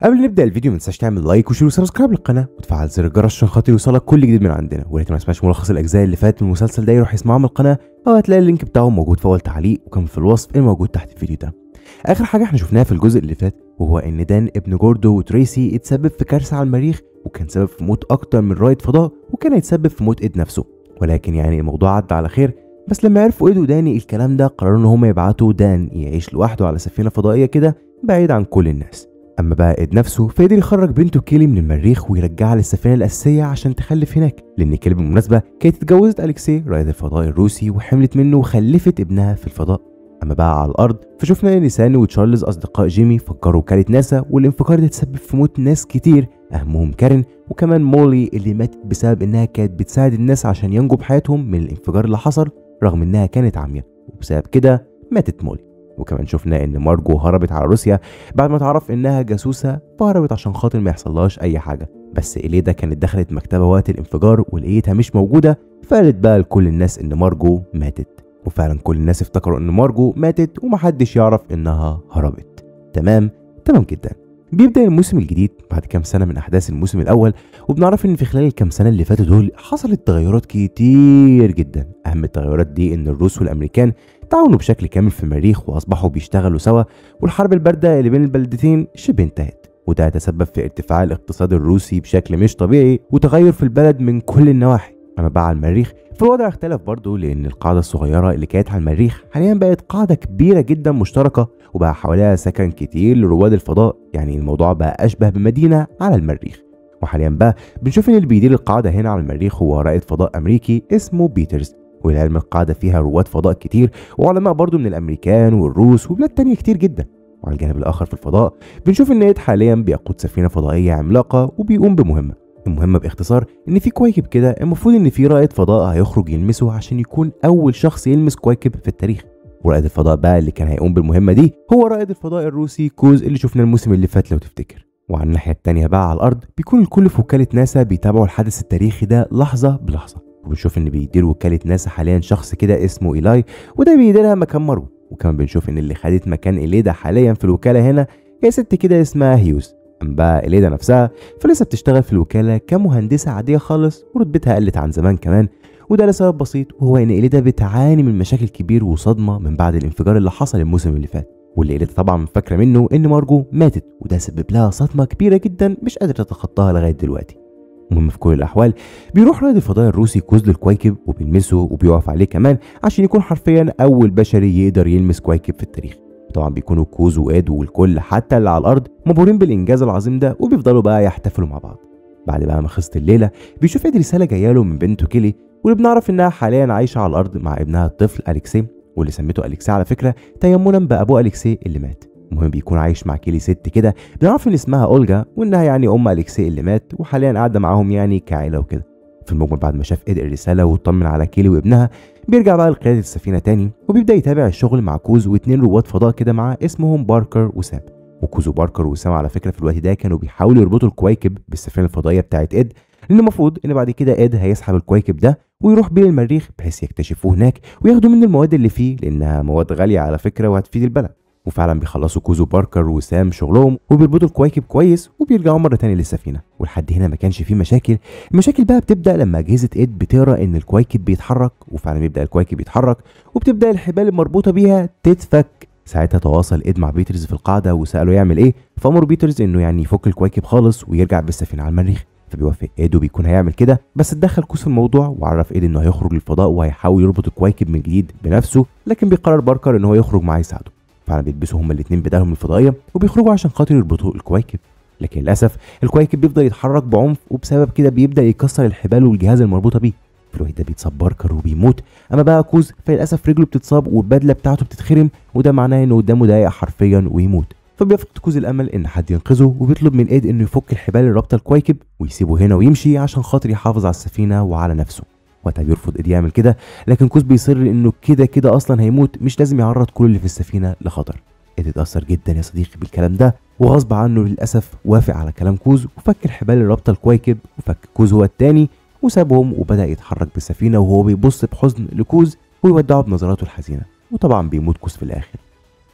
قبل نبدا الفيديو ما تنساش تعمل لايك وشير وسبسكرايب للقناه وتفعل زر الجرس عشان خاطر يوصلك كل جديد من عندنا ولو ما تسمعش ملخص الاجزاء اللي فاتت من المسلسل ده يروح يسمعه من القناه او هتلاقي اللينك بتاعه موجود في اول تعليق وكمان في الوصف الموجود تحت الفيديو ده اخر حاجه احنا شفناها في الجزء اللي فات وهو ان دان ابن جوردو وتريسي اتسبب في كارثه على المريخ وكان سبب في موت اكتر من رائد فضاء وكان هيتسبب في موت ايد نفسه ولكن يعني الموضوع عدى على خير بس لما عرفوا ايد وداني الكلام ده قرروا ان هم يبعتوا دان يعيش لوحده على سفينه فضائيه كده بعيد عن كل الناس اما بقى ايد نفسه فقدر يخرج بنته كيلي من المريخ ويرجعها للسفينه الاساسيه عشان تخلف هناك لان كيلي بالمناسبه كانت اتجوزت اليكسي رائد الفضاء الروسي وحملت منه وخلفت ابنها في الفضاء اما بقى على الارض فشفنا ان ساني وتشارلز اصدقاء جيمي فجروا وكاله ناسا والانفجار ده تسبب في موت ناس كتير اهمهم كارين وكمان مولي اللي ماتت بسبب انها كانت بتساعد الناس عشان ينجوا بحياتهم من الانفجار اللي حصل رغم انها كانت عاميه وبسبب كده ماتت مولي وكمان شفنا ان مارجو هربت على روسيا بعد ما تعرف انها جاسوسه فهربت عشان خاطر ما يحصلهاش اي حاجه بس إليدا كانت دخلت مكتبه وقت الانفجار ولقيتها مش موجوده فقالت بقى لكل الناس ان مارجو ماتت وفعلا كل الناس افتكروا ان مارجو ماتت ومحدش يعرف انها هربت تمام تمام جدا بيبدا الموسم الجديد بعد كام سنه من احداث الموسم الاول وبنعرف ان في خلال الكام سنه اللي فاتوا دول حصلت تغيرات كتير جدا اهم التغيرات دي ان الروس والامريكان تعاونوا بشكل كامل في المريخ واصبحوا بيشتغلوا سوا والحرب البارده اللي بين البلدتين شبه انتهت وده تسبب في ارتفاع الاقتصاد الروسي بشكل مش طبيعي وتغير في البلد من كل النواحي اما بقى على المريخ فالوضع اختلف برضه لان القاعده الصغيره اللي كانت على المريخ حاليا بقت قاعده كبيره جدا مشتركه وبقى حواليها سكن كتير لرواد الفضاء يعني الموضوع بقى اشبه بمدينه على المريخ وحاليا بقى بنشوف ان اللي بيدير القاعده هنا على المريخ هو رائد فضاء امريكي اسمه بيترز ولعلم القاعده فيها رواد فضاء كتير وعلماء برضه من الامريكان والروس وبلاد تانية كتير جدا وعلى الجانب الاخر في الفضاء بنشوف ان ايد حاليا بيقود سفينه فضائيه عملاقه وبيقوم بمهمه المهمة باختصار إن في كويكب كده المفروض إن في رائد فضاء هيخرج يلمسه عشان يكون أول شخص يلمس كويكب في التاريخ ورائد الفضاء بقى اللي كان هيقوم بالمهمة دي هو رائد الفضاء الروسي كوز اللي شفناه الموسم اللي فات لو تفتكر وعلى الناحية التانية بقى على الأرض بيكون الكل في وكالة ناسا بيتابعوا الحدث التاريخي ده لحظة بلحظة وبنشوف إن بيدير وكالة ناسا حاليا شخص كده اسمه إيلاي وده بيديرها مكان مارو وكمان بنشوف إن اللي خدت مكان إليدا حاليا في الوكالة هنا هي ست كده اسمها هيوز أما بقى إليدا نفسها فلسه بتشتغل في الوكالة كمهندسة عادية خالص ورتبتها قلت عن زمان كمان وده لسبب بسيط وهو إن إليدا بتعاني من مشاكل كبير وصدمة من بعد الانفجار اللي حصل الموسم اللي فات واللي إليدا طبعا فاكرة منه إن مارجو ماتت وده سبب لها صدمة كبيرة جدا مش قادرة تتخطاها لغاية دلوقتي المهم في كل الأحوال بيروح رائد الفضاء الروسي كوز للكويكب وبيلمسه وبيقف عليه كمان عشان يكون حرفيا أول بشري يقدر يلمس كويكب في التاريخ طبعا بيكونوا كوز واد والكل حتى اللي على الارض مبهورين بالانجاز العظيم ده وبيفضلوا بقى يحتفلوا مع بعض بعد بقى ما خلصت الليله بيشوف اد رساله جايه له من بنته كيلي واللي بنعرف انها حاليا عايشه على الارض مع ابنها الطفل اليكسي واللي سميته اليكسي على فكره تيمنا بابوه اليكسي اللي مات المهم بيكون عايش مع كيلي ست كده بنعرف ان اسمها اولجا وانها يعني ام اليكسي اللي مات وحاليا قاعده معاهم يعني كعيله وكده في المجمل بعد ما شاف اد الرساله واطمن على كيلي وابنها بيرجع بقى لقيادة السفينة تاني وبيبدأ يتابع الشغل مع كوز واتنين رواد فضاء كده معاه اسمهم باركر وسام وكوز وباركر وسام على فكرة في الوقت ده كانوا بيحاولوا يربطوا الكويكب بالسفينة الفضائية بتاعت إد لأن المفروض إن بعد كده إد هيسحب الكويكب ده ويروح بيه المريخ بحيث يكتشفوه هناك وياخدوا منه المواد اللي فيه لأنها مواد غالية على فكرة وهتفيد البلد وفعلا بيخلصوا كوزو باركر وسام شغلهم وبيربطوا الكواكب كويس وبيرجعوا مره تانية للسفينه ولحد هنا ما كانش فيه مشاكل المشاكل بقى بتبدا لما اجهزه ايد بتقرا ان الكواكب بيتحرك وفعلا بيبدا الكواكب يتحرك وبتبدا الحبال المربوطه بيها تتفك ساعتها تواصل ايد مع بيترز في القاعده وساله يعمل ايه فامر بيترز انه يعني يفك الكواكب خالص ويرجع بالسفينه على المريخ فبيوافق ايد وبيكون هيعمل كده بس اتدخل كوس في الموضوع وعرف ايد انه هيخرج للفضاء وهيحاول يربط الكواكب من جديد بنفسه لكن بيقرر باركر ان هو يخرج معاه يساعده فعلا بيلبسوا هما الاثنين بدالهم الفضائيه وبيخرجوا عشان خاطر يربطوا الكواكب لكن للاسف الكواكب بيفضل يتحرك بعنف وبسبب كده بيبدا يكسر الحبال والجهاز المربوطه بيه في الوقت ده بيتصاب باركر وبيموت اما بقى كوز فللاسف رجله بتتصاب والبدله بتاعته بتتخرم وده معناه انه قدامه دقايق حرفيا ويموت فبيفقد كوز الامل ان حد ينقذه وبيطلب من ايد انه يفك الحبال اللي رابطه الكواكب ويسيبه هنا ويمشي عشان خاطر يحافظ على السفينه وعلى نفسه وقتها بيرفض ايد يعمل كده لكن كوز بيصر انه كده كده اصلا هيموت مش لازم يعرض كل اللي في السفينه لخطر ايد اتأثر جدا يا صديقي بالكلام ده وغصب عنه للأسف وافق على كلام كوز وفك الحبال اللي رابطة الكويكب وفك كوز هو التاني وسابهم وبدأ يتحرك بالسفينة وهو بيبص بحزن لكوز ويودعه بنظراته الحزينة وطبعا بيموت كوز في الآخر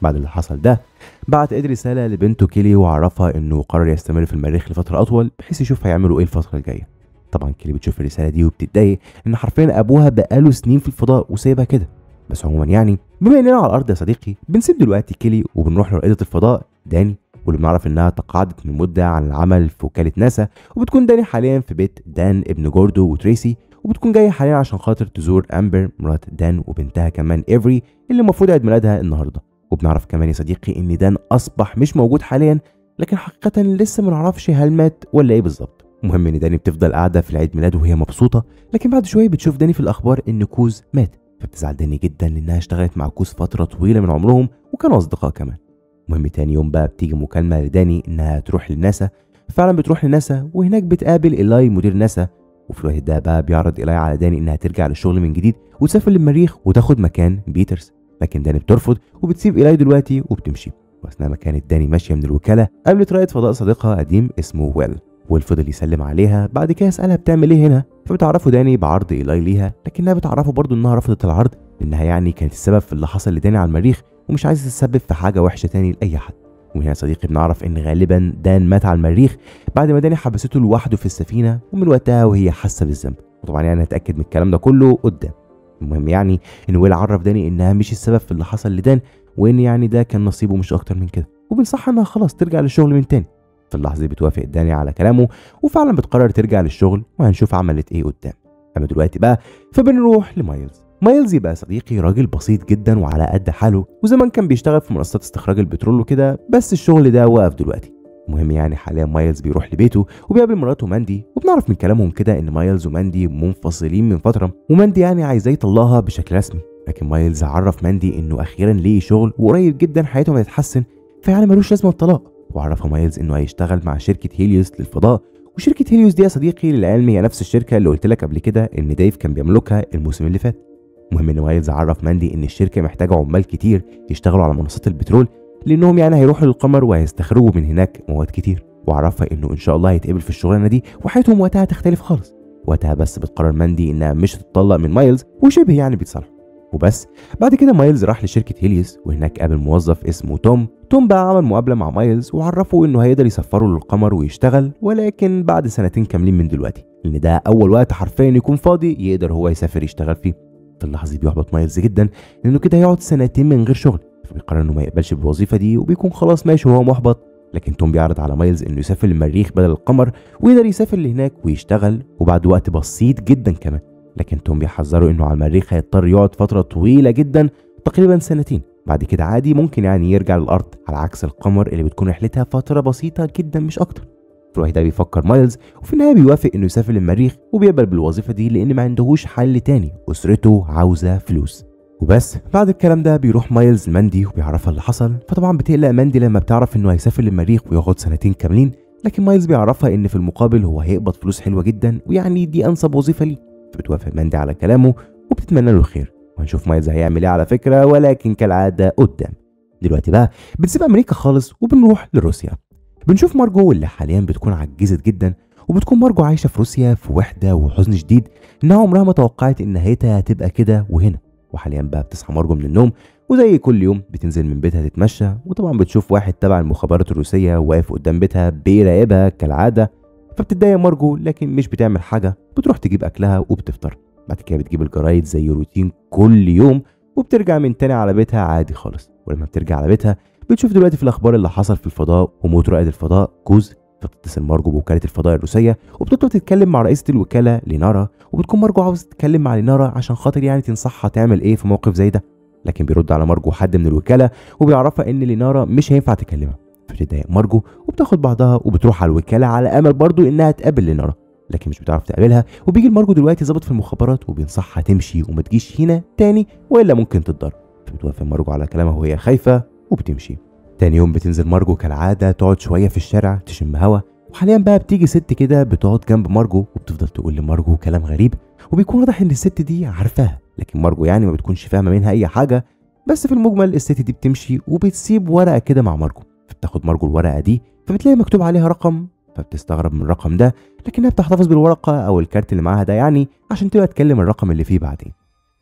بعد اللي حصل ده بعت إيد رسالة لبنته كيلي وعرفها إنه قرر يستمر في المريخ لفترة أطول بحيث يشوف هيعملوا إيه الفترة الجاية طبعا كيلي بتشوف الرسالة دي وبتتضايق إن حرفيا أبوها بقاله سنين في الفضاء وسايبها كده بس عموما يعني بما إننا على الأرض يا صديقي بنسيب دلوقتي كيلي وبنروح لرائدة الفضاء داني واللي بنعرف انها تقاعدت من مده عن العمل في وكاله ناسا وبتكون داني حاليا في بيت دان ابن جوردو وتريسي وبتكون جايه حاليا عشان خاطر تزور امبر مرات دان وبنتها كمان ايفري اللي المفروض عيد ميلادها النهارده وبنعرف كمان يا صديقي ان دان اصبح مش موجود حاليا لكن حقيقه لسه ما نعرفش هل مات ولا ايه بالظبط المهم ان داني بتفضل قاعده في العيد ميلاد وهي مبسوطه لكن بعد شويه بتشوف داني في الاخبار ان كوز مات فبتزعل داني جدا لانها اشتغلت مع كوز فتره طويله من عمرهم وكانوا اصدقاء كمان المهم تاني يوم بقى بتيجي مكالمه لداني انها تروح لناسا فعلا بتروح لناسا وهناك بتقابل ايلاي مدير ناسا وفي الوقت ده بقى بيعرض ايلاي على داني انها ترجع للشغل من جديد وتسافر للمريخ وتاخد مكان بيترز لكن داني بترفض وبتسيب ايلاي دلوقتي وبتمشي واثناء ما كانت داني ماشيه من الوكاله قابلت رائد فضاء صديقها قديم اسمه ويل ويل فضل يسلم عليها بعد كده يسالها بتعمل ايه هنا فبتعرفه داني بعرض ايلاي ليها لكنها بتعرفه برضه انها رفضت العرض لانها يعني كانت السبب في اللي حصل لداني على المريخ ومش عايزه تتسبب في حاجه وحشه تاني لاي حد ومن هنا صديقي بنعرف ان غالبا دان مات على المريخ بعد ما داني حبسته لوحده في السفينه ومن وقتها وهي حاسه بالذنب وطبعا يعني هتاكد من الكلام ده كله قدام المهم يعني ان ويل عرف داني انها مش السبب في اللي حصل لدان وان يعني ده كان نصيبه مش اكتر من كده وبنصحها انها خلاص ترجع للشغل من تاني في اللحظه دي بتوافق داني على كلامه وفعلا بتقرر ترجع للشغل وهنشوف عملت ايه قدام اما دلوقتي بقى فبنروح لمايلز مايلز يبقى صديقي راجل بسيط جدا وعلى قد حاله وزمان كان بيشتغل في منصات استخراج البترول وكده بس الشغل ده وقف دلوقتي المهم يعني حاليا مايلز بيروح لبيته وبيقابل مراته ماندي وبنعرف من كلامهم كده ان مايلز وماندي منفصلين من فتره وماندي يعني عايزاه يطلقها بشكل رسمي لكن مايلز عرف ماندي انه اخيرا ليه شغل وقريب جدا حياتهم هتتحسن فيعني ملوش لازمه الطلاق وعرفها مايلز انه هيشتغل مع شركه هيليوس للفضاء وشركه هيليوس دي يا صديقي للعلم هي نفس الشركه اللي قلت لك قبل كده ان دايف كان بيملكها الموسم اللي فات المهم ان مايلز عرف ماندي ان الشركه محتاجه عمال كتير يشتغلوا على منصات البترول لانهم يعني هيروحوا للقمر وهيستخرجوا من هناك مواد كتير وعرفها انه ان شاء الله هيتقبل في الشغلانه دي وحياتهم وقتها هتختلف خالص وقتها بس بتقرر ماندي انها مش هتطلق من مايلز وشبه يعني بيتصالحوا وبس بعد كده مايلز راح لشركه هيليوس وهناك قابل موظف اسمه توم توم بقى عمل مقابله مع مايلز وعرفه انه هيقدر يسفره للقمر ويشتغل ولكن بعد سنتين كاملين من دلوقتي لان ده اول وقت حرفيا يكون فاضي يقدر هو يسافر يشتغل فيه في اللحظه دي بيحبط مايلز جدا لانه كده هيقعد سنتين من غير شغل فبيقرر انه ما يقبلش بالوظيفه دي وبيكون خلاص ماشي وهو محبط لكن توم بيعرض على مايلز انه يسافر للمريخ بدل القمر ويقدر يسافر لهناك ويشتغل وبعد وقت بسيط جدا كمان لكن توم بيحذره انه على المريخ هيضطر يقعد فتره طويله جدا تقريبا سنتين بعد كده عادي ممكن يعني يرجع للارض على عكس القمر اللي بتكون رحلتها فتره بسيطه جدا مش اكتر في الوقت ده بيفكر مايلز وفي النهايه بيوافق انه يسافر للمريخ وبيقبل بالوظيفه دي لان ما عندهوش حل تاني اسرته عاوزه فلوس وبس بعد الكلام ده بيروح مايلز لماندي وبيعرفها اللي حصل فطبعا بتقلق ماندي لما بتعرف انه هيسافر للمريخ ويقعد سنتين كاملين لكن مايلز بيعرفها ان في المقابل هو هيقبض فلوس حلوه جدا ويعني دي انسب وظيفه ليه فبتوافق ماندي على كلامه وبتتمنى له الخير وهنشوف مايلز هيعمل ايه على فكره ولكن كالعاده قدام دلوقتي بقى بنسيب امريكا خالص وبنروح لروسيا بنشوف مارجو اللي حاليا بتكون عجزت جدا وبتكون مارجو عايشه في روسيا في وحده وحزن شديد انها عمرها ما توقعت ان نهايتها هتبقى كده وهنا وحاليا بقى بتصحى مارجو من النوم وزي كل يوم بتنزل من بيتها تتمشى وطبعا بتشوف واحد تبع المخابرات الروسيه واقف قدام بيتها بيراقبها كالعاده فبتتضايق مارجو لكن مش بتعمل حاجه بتروح تجيب اكلها وبتفطر بعد كده بتجيب الجرايد زي روتين كل يوم وبترجع من تاني على بيتها عادي خالص ولما بترجع على بيتها بتشوف دلوقتي في الاخبار اللي حصل في الفضاء وموت رائد الفضاء كوز فبتتصل مارجو بوكاله الفضاء الروسيه وبتطلب تتكلم مع رئيسه الوكاله لينارا وبتكون مارجو عاوزه تتكلم مع لينارا عشان خاطر يعني تنصحها تعمل ايه في موقف زي ده لكن بيرد على مارجو حد من الوكاله وبيعرفها ان لينارا مش هينفع تكلمها فبتتضايق مارجو وبتاخد بعضها وبتروح على الوكاله على امل برضو انها تقابل لينارا لكن مش بتعرف تقابلها وبيجي المارجو دلوقتي ظابط في المخابرات وبينصحها تمشي وما تجيش هنا تاني والا ممكن تتضرر فبتوافق مارجو على كلامها وهي خايفه وبتمشي تاني يوم بتنزل مارجو كالعاده تقعد شويه في الشارع تشم هوا وحاليا بقى بتيجي ست كده بتقعد جنب مارجو وبتفضل تقول لمارجو كلام غريب وبيكون واضح ان الست دي عارفاها لكن مارجو يعني ما بتكونش فاهمه منها اي حاجه بس في المجمل الست دي بتمشي وبتسيب ورقه كده مع مارجو فبتاخد مارجو الورقه دي فبتلاقي مكتوب عليها رقم فبتستغرب من الرقم ده لكنها بتحتفظ بالورقه او الكارت اللي معاها ده يعني عشان تبقى تكلم الرقم اللي فيه بعدين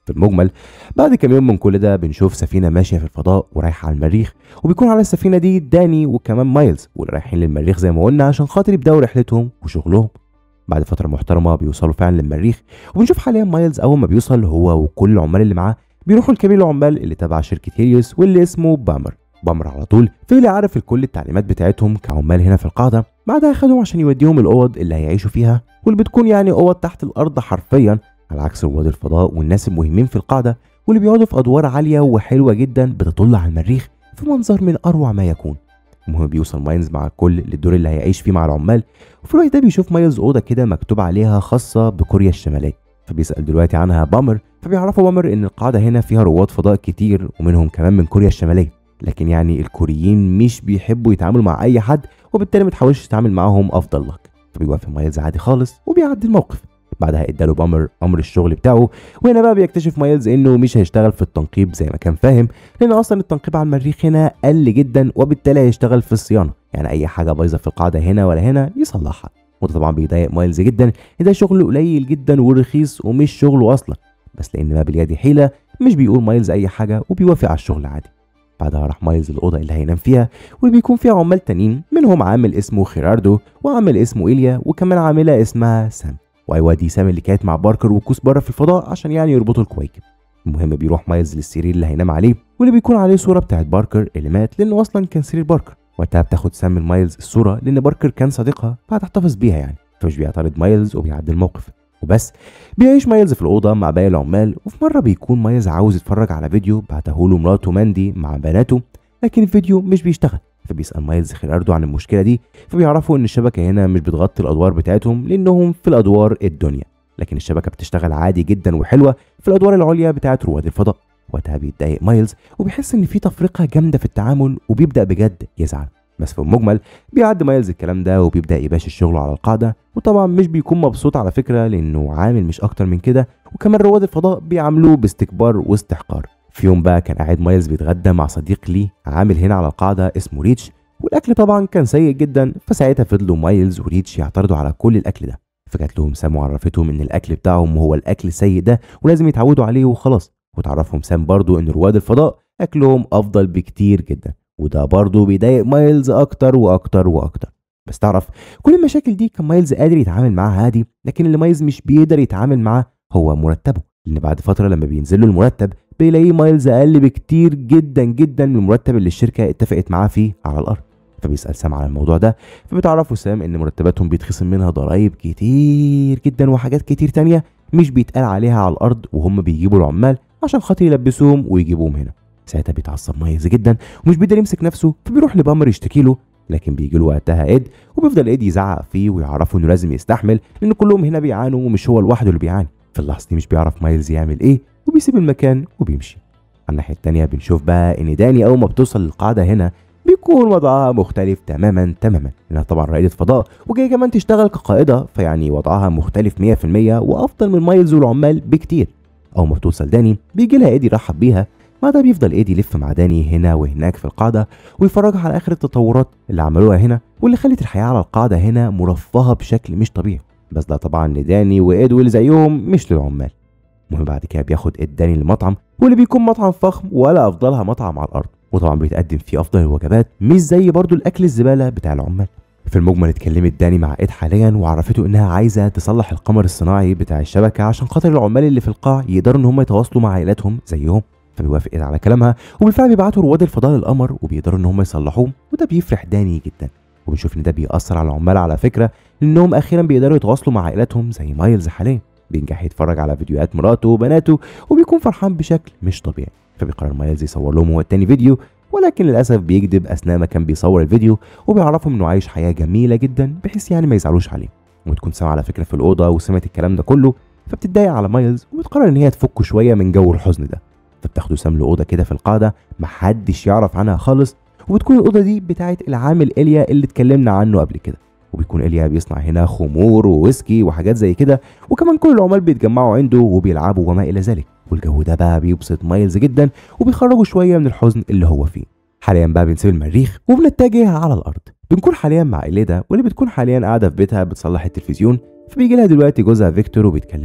في المجمل بعد كام يوم من كل ده بنشوف سفينه ماشيه في الفضاء ورايحه على المريخ وبيكون على السفينه دي داني وكمان مايلز واللي رايحين للمريخ زي ما قلنا عشان خاطر يبداوا رحلتهم وشغلهم بعد فتره محترمه بيوصلوا فعلا للمريخ وبنشوف حاليا مايلز اول ما بيوصل هو وكل العمال اللي معاه بيروحوا لكبير العمال اللي تبع شركه هيليوس واللي اسمه بامر بامر على طول فضل عارف كل التعليمات بتاعتهم كعمال هنا في القاعده بعدها خدهم عشان يوديهم الاوض اللي هيعيشوا فيها واللي بتكون يعني اوض تحت الارض حرفيا على عكس رواد الفضاء والناس المهمين في القاعده واللي بيقعدوا في ادوار عاليه وحلوه جدا بتطل على المريخ في منظر من اروع ما يكون المهم بيوصل مايلز مع الكل للدور اللي هيعيش فيه مع العمال وفي الوقت ده بيشوف مايلز اوضه كده مكتوب عليها خاصه بكوريا الشماليه فبيسال دلوقتي عنها بامر فبيعرفوا بامر ان القاعده هنا فيها رواد فضاء كتير ومنهم كمان من كوريا الشماليه لكن يعني الكوريين مش بيحبوا يتعاملوا مع اي حد وبالتالي ما تحاولش تتعامل معاهم افضل لك فبيوافق مايلز عادي خالص وبيعدي الموقف بعدها اداله بامر امر الشغل بتاعه وهنا بقى بيكتشف مايلز انه مش هيشتغل في التنقيب زي ما كان فاهم لان اصلا التنقيب على المريخ هنا قل جدا وبالتالي هيشتغل في الصيانه يعني اي حاجه بايظه في القاعده هنا ولا هنا يصلحها وده طبعا بيضايق مايلز جدا ان ده شغل قليل جدا ورخيص ومش شغله اصلا بس لان ما باليد حيله مش بيقول مايلز اي حاجه وبيوافق على الشغل عادي بعدها راح مايلز الأوضة اللي هينام فيها وبيكون فيها عمال تانيين منهم عامل اسمه خيراردو وعامل اسمه إيليا وكمان عاملة اسمها سام وأيوة دي سام اللي كانت مع باركر وكوس بره في الفضاء عشان يعني يربطوا الكويكب المهم بيروح مايلز للسرير اللي هينام عليه واللي بيكون عليه صورة بتاعت باركر اللي مات لأنه أصلا كان سرير باركر وقتها بتاخد سام من مايلز الصورة لأن باركر كان صديقها فهتحتفظ بيها يعني فمش بيعترض مايلز وبيعدي الموقف وبس بيعيش مايلز في الأوضة مع باقي العمال وفي مرة بيكون مايلز عاوز يتفرج على فيديو بعتهوله مراته ماندي مع بناته لكن الفيديو مش بيشتغل فبيسأل مايلز خيراردو عن المشكلة دي فبيعرفوا إن الشبكة هنا مش بتغطي الأدوار بتاعتهم لأنهم في الأدوار الدنيا لكن الشبكة بتشتغل عادي جدا وحلوة في الأدوار العليا بتاعت رواد الفضاء وقتها بيتضايق مايلز وبيحس إن في تفرقة جامدة في التعامل وبيبدأ بجد يزعل بس في المجمل بيعدي مايلز الكلام ده وبيبدأ يباشر شغله على القاعدة وطبعا مش بيكون مبسوط على فكرة لأنه عامل مش أكتر من كده وكمان رواد الفضاء بيعاملوه باستكبار واستحقار في يوم بقى كان قاعد مايلز بيتغدى مع صديق ليه عامل هنا على القاعدة اسمه ريتش والاكل طبعا كان سيء جدا فساعتها فضلوا مايلز وريتش يعترضوا على كل الاكل ده فجات لهم سام وعرفتهم ان الاكل بتاعهم هو الاكل السيء ده ولازم يتعودوا عليه وخلاص وتعرفهم سام برضو ان رواد الفضاء اكلهم افضل بكتير جدا وده برضو بيضايق مايلز اكتر واكتر واكتر بس تعرف كل المشاكل دي كان مايلز قادر يتعامل معاها عادي لكن اللي مايلز مش بيقدر يتعامل معاه هو مرتبه لان بعد فتره لما بينزل له المرتب بيلاقيه مايلز اقل بكتير جدا جدا من المرتب اللي الشركه اتفقت معاه فيه على الارض فبيسال سام على الموضوع ده فبتعرفوا سام ان مرتباتهم بيتخصم منها ضرايب كتير جدا وحاجات كتير تانية مش بيتقال عليها على الارض وهم بيجيبوا العمال عشان خاطر يلبسوهم ويجيبوهم هنا ساعتها بيتعصب مايلز جدا ومش بيقدر يمسك نفسه فبيروح لبامر يشتكي له لكن بيجي له وقتها ايد وبيفضل ايد يزعق فيه ويعرفوا انه لازم يستحمل لان كلهم هنا بيعانوا ومش هو لوحده اللي بيعاني في اللحظه دي مش بيعرف مايلز يعمل ايه وبيسيب المكان وبيمشي على الناحيه التانيه بنشوف بقى ان داني اول ما بتوصل للقاعده هنا بيكون وضعها مختلف تماما تماما لانها طبعا رائده فضاء وجايه كمان تشتغل كقائده فيعني وضعها مختلف 100% وافضل من مايلز والعمال بكتير اول ما بتوصل داني بيجي لها ايدي يرحب بيها بعدها بيفضل ايدي يلف مع داني هنا وهناك في القاعده ويفرجها على اخر التطورات اللي عملوها هنا واللي خلت الحياه على القاعده هنا مرفهه بشكل مش طبيعي بس ده طبعا لداني وايد واللي زيهم مش للعمال المهم بعد كده بياخد ايد داني المطعم واللي بيكون مطعم فخم ولا افضلها مطعم على الارض وطبعا بيتقدم فيه افضل الوجبات مش زي برضو الاكل الزباله بتاع العمال في المجمل اتكلمت داني مع ايد حاليا وعرفته انها عايزه تصلح القمر الصناعي بتاع الشبكه عشان خاطر العمال اللي في القاع يقدروا ان هم يتواصلوا مع عائلاتهم زيهم فبيوافق ايد على كلامها وبالفعل بيبعتوا رواد الفضاء للقمر وبيقدروا ان هم يصلحوه وده بيفرح داني جدا وبنشوف ان ده بيأثر على العمال على فكره لانهم اخيرا بيقدروا يتواصلوا مع عائلاتهم زي مايلز حاليا بينجح يتفرج على فيديوهات مراته وبناته وبيكون فرحان بشكل مش طبيعي فبيقرر مايلز يصور لهم هو التاني فيديو ولكن للاسف بيكذب اثناء ما كان بيصور الفيديو وبيعرفهم انه عايش حياه جميله جدا بحيث يعني ما يزعلوش عليه وتكون سامعه على فكره في الاوضه وسمعت الكلام ده كله فبتتضايق على مايلز وبتقرر ان هي تفكه شويه من جو الحزن ده فبتاخده سام لاوضه كده في القاعده محدش يعرف عنها خالص وبتكون الاوضه دي بتاعت العامل اليا اللي اتكلمنا عنه قبل كده وبيكون ايليا بيصنع هنا خمور وويسكي وحاجات زي كده وكمان كل العمال بيتجمعوا عنده وبيلعبوا وما الى ذلك والجو ده بقى بيبسط مايلز جدا وبيخرجوا شويه من الحزن اللي هو فيه حاليا بقى بنسيب المريخ وبنتجه على الارض بنكون حاليا مع إليدا واللي بتكون حاليا قاعده في بيتها بتصلح التلفزيون فبيجي لها دلوقتي جوزها فيكتور وبيتكلم معاها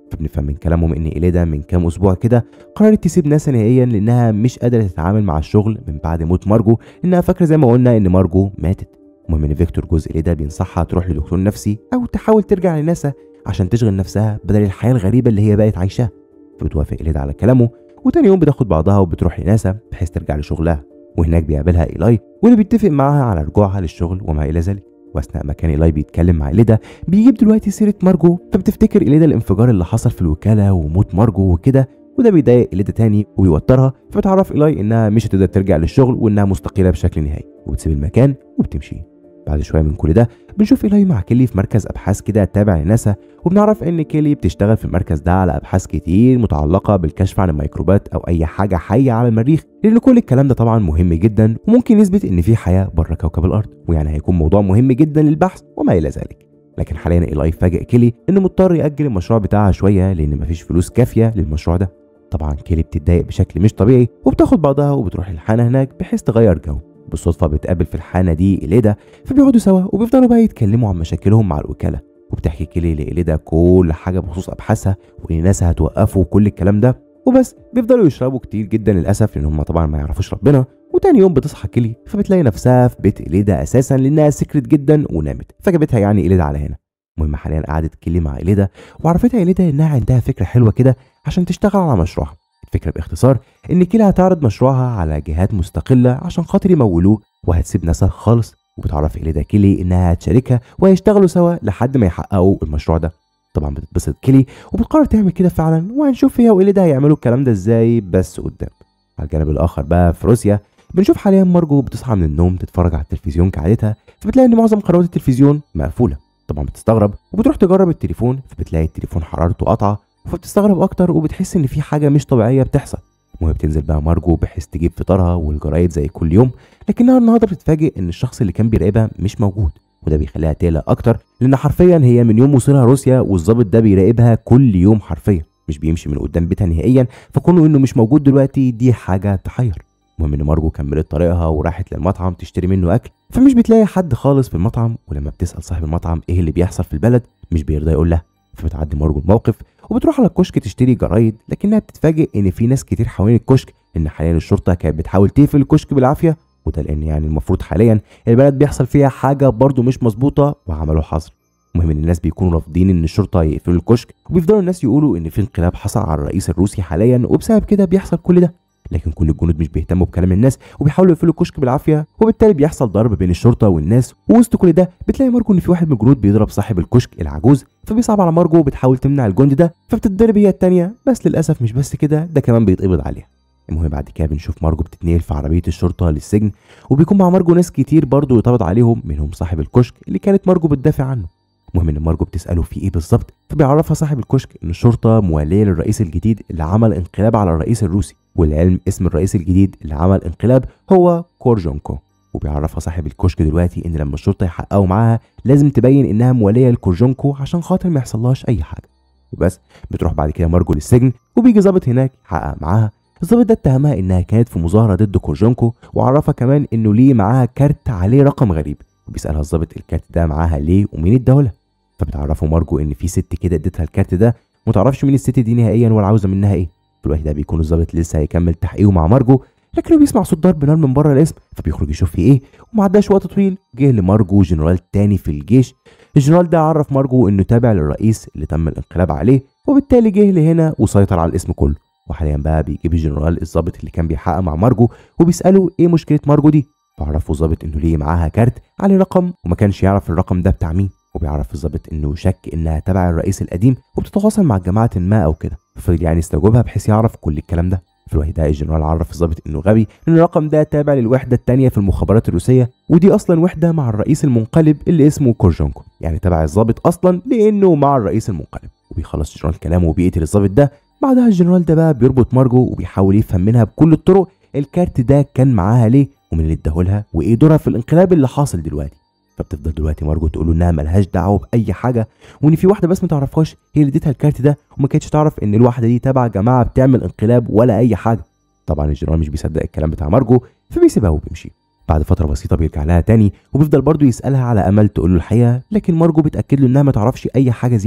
فبنفهم من كلامهم ان إليدا من كام اسبوع كده قررت تسيب ناسا نهائيا لانها مش قادره تتعامل مع الشغل من بعد موت مارجو لانها فاكره زي ما قلنا ان مارجو ماتت المهم ان فيكتور جوز إليدا بينصحها تروح لدكتور نفسي او تحاول ترجع لناسا عشان تشغل نفسها بدل الحياه الغريبه اللي هي بقت عايشاها فبتوافق إليدا على كلامه وتاني يوم بتاخد بعضها وبتروح لناسا بحيث ترجع لشغلها وهناك بيقابلها إيلاي واللي بيتفق معاها على رجوعها للشغل وما إلى ذلك واثناء ما كان ايلاي بيتكلم مع إليدا بيجيب دلوقتي سيره مارجو فبتفتكر إليدا الانفجار اللي حصل في الوكاله وموت مارجو وكده وده بيضايق إليدا تاني وبيوترها فبتعرف إيلاي انها مش هتقدر ترجع للشغل وانها مستقيله بشكل نهائي وبتسيب المكان وبتمشي بعد شويه من كل ده بنشوف إيلاي مع كيلي في مركز ابحاث كده تابع لناسا وبنعرف ان كيلي بتشتغل في المركز ده على ابحاث كتير متعلقه بالكشف عن الميكروبات او اي حاجه حيه على المريخ لان كل الكلام ده طبعا مهم جدا وممكن يثبت ان في حياه بره كوكب الارض ويعني هيكون موضوع مهم جدا للبحث وما الى ذلك لكن حاليا إيلاي فاجئ كيلي انه مضطر ياجل المشروع بتاعها شويه لان مفيش فلوس كافيه للمشروع ده طبعا كيلي بتتضايق بشكل مش طبيعي وبتاخد بعضها وبتروح الحانه هناك بحيث تغير جو بالصدفه بتقابل في الحانه دي إليدا فبيقعدوا سوا وبيفضلوا بقى يتكلموا عن مشاكلهم مع الوكاله وبتحكي كيلي لإليدا كل حاجه بخصوص ابحاثها وان ناسا هتوقفوا وكل الكلام ده وبس بيفضلوا يشربوا كتير جدا للاسف لان هم طبعا ما يعرفوش ربنا وتاني يوم بتصحى كيلي فبتلاقي نفسها في بيت إليدا اساسا لانها سكرت جدا ونامت فجابتها يعني إليدا على هنا المهم حاليا قعدت كيلي مع إليدا وعرفتها إليدا انها عندها فكره حلوه كده عشان تشتغل على مشروعها الفكره باختصار ان كيلي هتعرض مشروعها على جهات مستقله عشان خاطر يمولوه وهتسيب ناسا خالص وبتعرف إليدا كيلي انها هتشاركها وهيشتغلوا سوا لحد ما يحققوا المشروع ده طبعا بتتبسط كيلي وبتقرر تعمل كده فعلا وهنشوف هي وإليدا هيعملوا الكلام ده ازاي بس قدام على الجانب الاخر بقى في روسيا بنشوف حاليا مارجو بتصحى من النوم تتفرج على التلفزيون كعادتها فبتلاقي ان معظم قنوات التلفزيون مقفوله طبعا بتستغرب وبتروح تجرب التليفون فبتلاقي التليفون حرارته قطعه فبتستغرب اكتر وبتحس ان في حاجه مش طبيعيه بتحصل المهم بتنزل بقى مارجو بحيث تجيب فطارها والجرايد زي كل يوم لكنها النهارده بتتفاجئ ان الشخص اللي كان بيراقبها مش موجود وده بيخليها تقلق اكتر لان حرفيا هي من يوم وصولها روسيا والظابط ده بيراقبها كل يوم حرفيا مش بيمشي من قدام بيتها نهائيا فكونه انه مش موجود دلوقتي دي حاجه تحير المهم ان مارجو كملت طريقها وراحت للمطعم تشتري منه اكل فمش بتلاقي حد خالص في المطعم ولما بتسال صاحب المطعم ايه اللي بيحصل في البلد مش بيرضى يقول لها فبتعدي مارجو الموقف وبتروح على الكشك تشتري جرايد لكنها بتتفاجئ ان في ناس كتير حوالين الكشك ان حاليا الشرطه كانت بتحاول تقفل الكشك بالعافيه وده لان يعني المفروض حاليا البلد بيحصل فيها حاجه برضو مش مظبوطه وعملوا حظر المهم ان الناس بيكونوا رافضين ان الشرطه يقفلوا الكشك وبيفضلوا الناس يقولوا ان في انقلاب حصل على الرئيس الروسي حاليا وبسبب كده بيحصل كل ده لكن كل الجنود مش بيهتموا بكلام الناس وبيحاولوا يقفلوا الكشك بالعافيه وبالتالي بيحصل ضرب بين الشرطه والناس ووسط كل ده بتلاقي مارجو ان في واحد من الجنود بيضرب صاحب الكشك العجوز فبيصعب على مارجو وبتحاول تمنع الجند ده فبتتضرب هي التانيه بس للاسف مش بس كده ده كمان بيتقبض عليها المهم بعد كده بنشوف مارجو بتتنقل في عربيه الشرطه للسجن وبيكون مع مارجو ناس كتير برضه يتقبض عليهم منهم صاحب الكشك اللي كانت مارجو بتدافع عنه المهم ان مارجو بتساله في ايه بالظبط فبيعرفها صاحب الكشك ان الشرطه مواليه للرئيس الجديد اللي عمل انقلاب على الرئيس الروسي والعلم اسم الرئيس الجديد اللي عمل انقلاب هو كورجونكو وبيعرفها صاحب الكشك دلوقتي ان لما الشرطه يحققوا معاها لازم تبين انها مواليه لكورجونكو عشان خاطر ما يحصلهاش اي حاجه وبس بتروح بعد كده مارجو للسجن وبيجي ظابط هناك يحقق معاها الظابط ده اتهمها انها كانت في مظاهره ضد كورجونكو وعرفها كمان انه ليه معاها كارت عليه رقم غريب وبيسالها الظابط الكارت ده معاها ليه ومين اداهولها فبتعرفه مارجو ان في ست كده اديتها الكارت ده متعرفش مين الست دي نهائيا ولا عاوزه منها ايه في الوقت ده بيكون الظابط لسه هيكمل تحقيقه مع مارجو لكنه بيسمع صوت ضرب نار من بره الاسم فبيخرج يشوف في ايه وما عداش وقت طويل جه لمارجو جنرال تاني في الجيش الجنرال ده عرف مارجو انه تابع للرئيس اللي تم الانقلاب عليه وبالتالي جه لهنا وسيطر على الاسم كله وحاليا بقى بيجيب الجنرال الظابط اللي كان بيحقق مع مارجو وبيساله ايه مشكله مارجو دي فعرفوا الظابط انه ليه معاها كارت عليه رقم وما كانش يعرف الرقم ده بتاع مين وبيعرف الظابط انه شك انها تبع الرئيس القديم وبتتواصل مع جماعه ما او كده ففضل يعني يستوجبها بحيث يعرف كل الكلام ده في الوقت ده الجنرال عرف الظابط انه غبي ان الرقم ده تابع للوحده الثانيه في المخابرات الروسيه ودي اصلا وحده مع الرئيس المنقلب اللي اسمه كورجونكو يعني تبع الظابط اصلا لانه مع الرئيس المنقلب وبيخلص الجنرال كلامه وبيقتل الظابط ده بعدها الجنرال ده بقى بيربط مارجو وبيحاول يفهم منها بكل الطرق الكارت ده كان معاها ليه ومن اللي اداهولها وايه دورها في الانقلاب اللي حاصل دلوقتي فبتفضل دلوقتي مارجو تقول له انها ملهاش دعوه باي حاجه وان في واحده بس ما تعرفهاش هي اللي اديتها الكارت ده وما كانتش تعرف ان الواحده دي تبع جماعه بتعمل انقلاب ولا اي حاجه طبعا الجنرال مش بيصدق الكلام بتاع مارجو فبيسيبها وبيمشي بعد فتره بسيطه بيرجع لها تاني وبيفضل برضه يسالها على امل تقول له الحقيقه لكن مارجو بتاكد له انها ما تعرفش اي حاجه زياده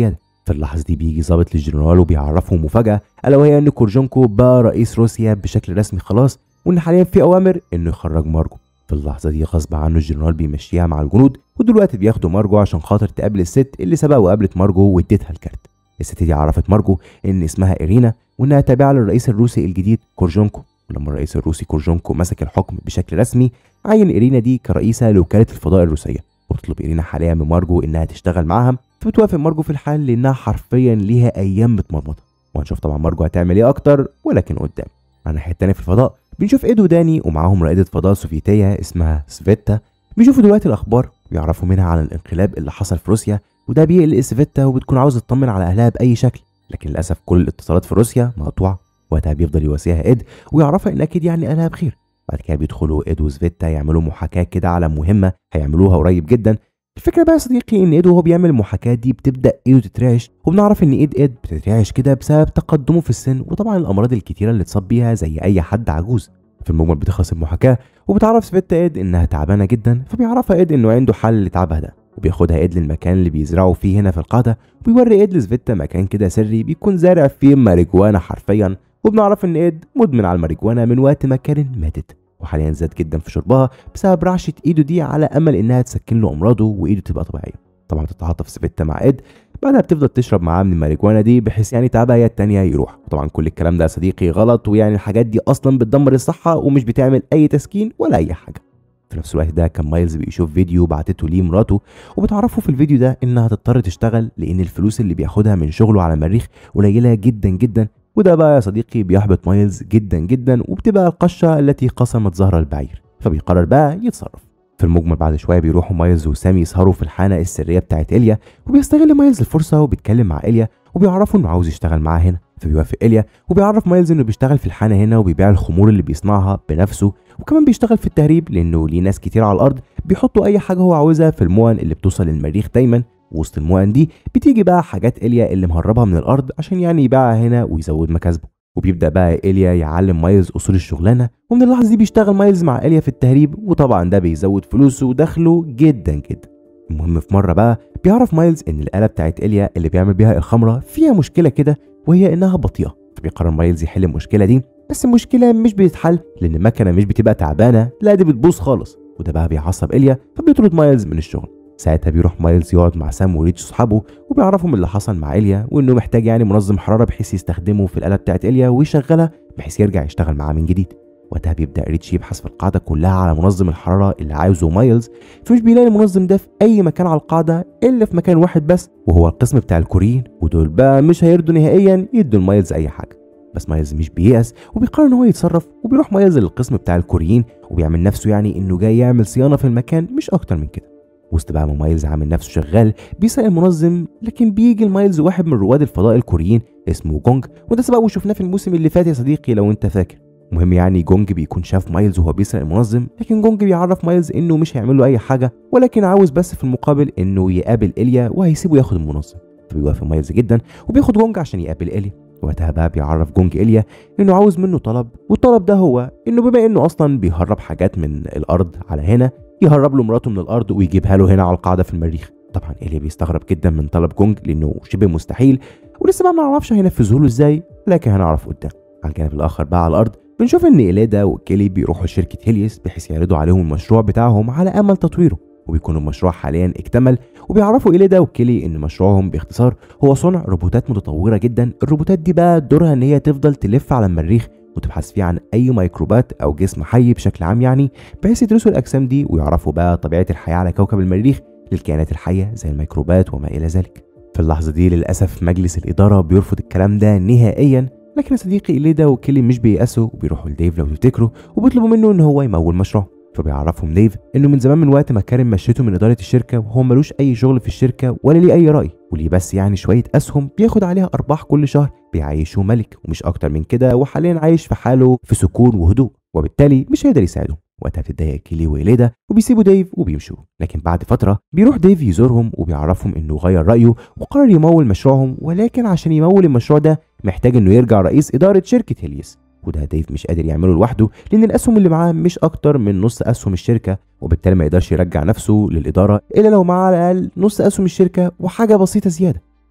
في اللحظة دي بيجي ظابط للجنرال وبيعرفه مفاجأة ألا وهي إن كورجونكو بقى رئيس روسيا بشكل رسمي خلاص وإن حاليا في أوامر إنه يخرج مارجو في اللحظة دي غصب عنه الجنرال بيمشيها مع الجنود ودلوقتي بياخدوا مارجو عشان خاطر تقابل الست اللي سبق وقابلت مارجو واديتها الكارت الست دي عرفت مارجو إن اسمها إيرينا وإنها تابعة للرئيس الروسي الجديد كورجونكو ولما الرئيس الروسي كورجونكو مسك الحكم بشكل رسمي عين إيرينا دي كرئيسة لوكالة الفضاء الروسية وبتطلب إيرينا حاليا من مارجو إنها تشتغل معاها فبتوافق مارجو في الحال لأنها حرفيا ليها أيام متمرمطة وهنشوف طبعا مارجو هتعمل إيه أكتر ولكن قدام على الناحية التانية في الفضاء بنشوف إيد وداني ومعاهم رائدة فضاء سوفيتية اسمها سفيتا بيشوفوا دلوقتي الأخبار ويعرفوا منها عن الانقلاب اللي حصل في روسيا وده بيقلق سفيتا وبتكون عاوزة تطمن على أهلها بأي شكل لكن للأسف كل الاتصالات في روسيا مقطوعة وقتها بيفضل يواسيها إيد ويعرفها إن أكيد يعني أهلها بخير بعد كده بيدخلوا إيد وسفيتا يعملوا محاكاة كده على مهمة هيعملوها قريب جدا الفكرة بقى يا صديقي إن إيد وهو بيعمل المحاكاة دي بتبدأ إيده تترعش وبنعرف إن إيد إيد بتترعش كده بسبب تقدمه في السن وطبعا الأمراض الكتيرة اللي اتصاب بيها زي أي حد عجوز في المجمل بتخلص المحاكاة وبتعرف سفيتا إيد إنها تعبانة جدا فبيعرفها إيد إنه عنده حل لتعبها ده وبياخدها إيد للمكان اللي بيزرعوا فيه هنا في القاعدة وبيوري إيد لسفيتا مكان كده سري بيكون زارع فيه ماريجوانا حرفيا وبنعرف إن إيد مدمن على الماريجوانا من وقت ما كانت ماتت وحاليا زاد جدا في شربها بسبب رعشة إيده دي على أمل إنها تسكن له أمراضه وإيده تبقى طبيعية طبعا بتتعاطف سفيتا مع إيد بعدها بتفضل تشرب معاه من الماريجوانا دي بحيث يعني تعبها هي التانية يروح وطبعا كل الكلام ده يا صديقي غلط ويعني الحاجات دي أصلا بتدمر الصحة ومش بتعمل أي تسكين ولا أي حاجة في نفس الوقت ده كان مايلز بيشوف فيديو بعتته ليه مراته وبتعرفه في الفيديو ده انها هتضطر تشتغل لان الفلوس اللي بياخدها من شغله على المريخ قليله جدا جدا وده بقى يا صديقي بيحبط مايلز جدا جدا وبتبقى القشه التي قسمت ظهر البعير فبيقرر بقى يتصرف في المجمل بعد شويه بيروحوا مايلز وسامي يسهروا في الحانه السريه بتاعت ايليا وبيستغل مايلز الفرصه وبيتكلم مع ايليا وبيعرفوا انه عاوز يشتغل معاه هنا فبيوافق ايليا وبيعرف مايلز انه بيشتغل في الحانه هنا وبيبيع الخمور اللي بيصنعها بنفسه وكمان بيشتغل في التهريب لانه ليه ناس كتير على الارض بيحطوا اي حاجه هو عاوزها في المؤن اللي بتوصل للمريخ دايما وسط المؤن دي بتيجي بقى حاجات ايليا اللي مهربها من الارض عشان يعني يبيعها هنا ويزود مكاسبه وبيبدا بقى ايليا يعلم مايلز اصول الشغلانه ومن اللحظه دي بيشتغل مايلز مع ايليا في التهريب وطبعا ده بيزود فلوسه ودخله جدا جدا المهم في مره بقى بيعرف مايلز ان الاله بتاعت ايليا اللي بيعمل بيها الخمره فيها مشكله كده وهي انها بطيئه فبيقرر مايلز يحل المشكله دي بس المشكله مش بتتحل لان المكنه مش بتبقى تعبانه لا دي بتبوظ خالص وده بقى بيعصب ايليا فبيطرد مايلز من الشغل ساعتها بيروح مايلز يقعد مع سام وريتش صحابه وبيعرفهم اللي حصل مع ايليا وانه محتاج يعني منظم حراره بحيث يستخدمه في الاله بتاعت ايليا ويشغلها بحيث يرجع يشتغل معاه من جديد وقتها بيبدا ريتش يبحث في القاعده كلها على منظم الحراره اللي عاوزه مايلز فمش بيلاقي المنظم ده في اي مكان على القاعده الا في مكان واحد بس وهو القسم بتاع الكوريين ودول بقى مش هيرضوا نهائيا يدوا لمايلز اي حاجه بس مايلز مش بييأس وبيقرر ان هو يتصرف وبيروح مايلز للقسم بتاع الكوريين وبيعمل نفسه يعني انه جاي يعمل صيانه في المكان مش اكتر من كده وسط بقى ما مايلز عامل نفسه شغال بيسأل المنظم لكن بيجي المايلز واحد من رواد الفضاء الكوريين اسمه جونج وده سبق وشفناه في الموسم اللي فات يا صديقي لو انت فاكر المهم يعني جونج بيكون شاف مايلز وهو بيسرق المنظم لكن جونج بيعرف مايلز انه مش هيعمل له اي حاجه ولكن عاوز بس في المقابل انه يقابل ايليا وهيسيبه ياخد المنظم فبيوافق مايلز جدا وبياخد جونج عشان يقابل ايليا وقتها بقى بيعرف جونج إيليا إنه عاوز منه طلب والطلب ده هو إنه بما إنه أصلا بيهرب حاجات من الأرض على هنا يهرب له مراته من الأرض ويجيبها له هنا على القاعدة في المريخ طبعا إيليا بيستغرب جدا من طلب جونج لأنه شبه مستحيل ولسه بقى ما نعرفش هينفذه له إزاي لكن هنعرف قدام على الجانب الآخر بقى على الأرض بنشوف إن إيليدا وكيلي بيروحوا لشركة هيليوس بحيث يعرضوا عليهم المشروع بتاعهم على أمل تطويره وبيكون المشروع حاليا اكتمل وبيعرفوا إيليدا وكيلي ان مشروعهم باختصار هو صنع روبوتات متطوره جدا الروبوتات دي بقى دورها ان هي تفضل تلف على المريخ وتبحث فيه عن اي ميكروبات او جسم حي بشكل عام يعني بحيث يدرسوا الاجسام دي ويعرفوا بقى طبيعه الحياه على كوكب المريخ للكائنات الحيه زي الميكروبات وما الى ذلك في اللحظه دي للاسف مجلس الاداره بيرفض الكلام ده نهائيا لكن يا صديقي إيليدا وكيلي مش بييأسوا وبيروحوا لديف لو تفتكروا وبيطلبوا منه ان هو يمول مشروع فبيعرفهم ديف انه من زمان من وقت ما كارم مشيته من اداره الشركه وهو ملوش اي شغل في الشركه ولا ليه اي راي وليه بس يعني شويه اسهم بياخد عليها ارباح كل شهر بيعيشه ملك ومش اكتر من كده وحاليا عايش في حاله في سكون وهدوء وبالتالي مش هيقدر يساعدهم وقتها بتتضايق كيلي وإيليدا وبيسيبوا ديف وبيمشوا لكن بعد فترة بيروح ديف يزورهم وبيعرفهم انه غير رأيه وقرر يمول مشروعهم ولكن عشان يمول المشروع ده محتاج انه يرجع رئيس إدارة شركة هيليوس وده ديف مش قادر يعمله لوحده لان الاسهم اللي معاه مش اكتر من نص اسهم الشركه وبالتالي ما يقدرش يرجع نفسه للاداره الا لو معاه على الاقل نص اسهم الشركه وحاجه بسيطه زياده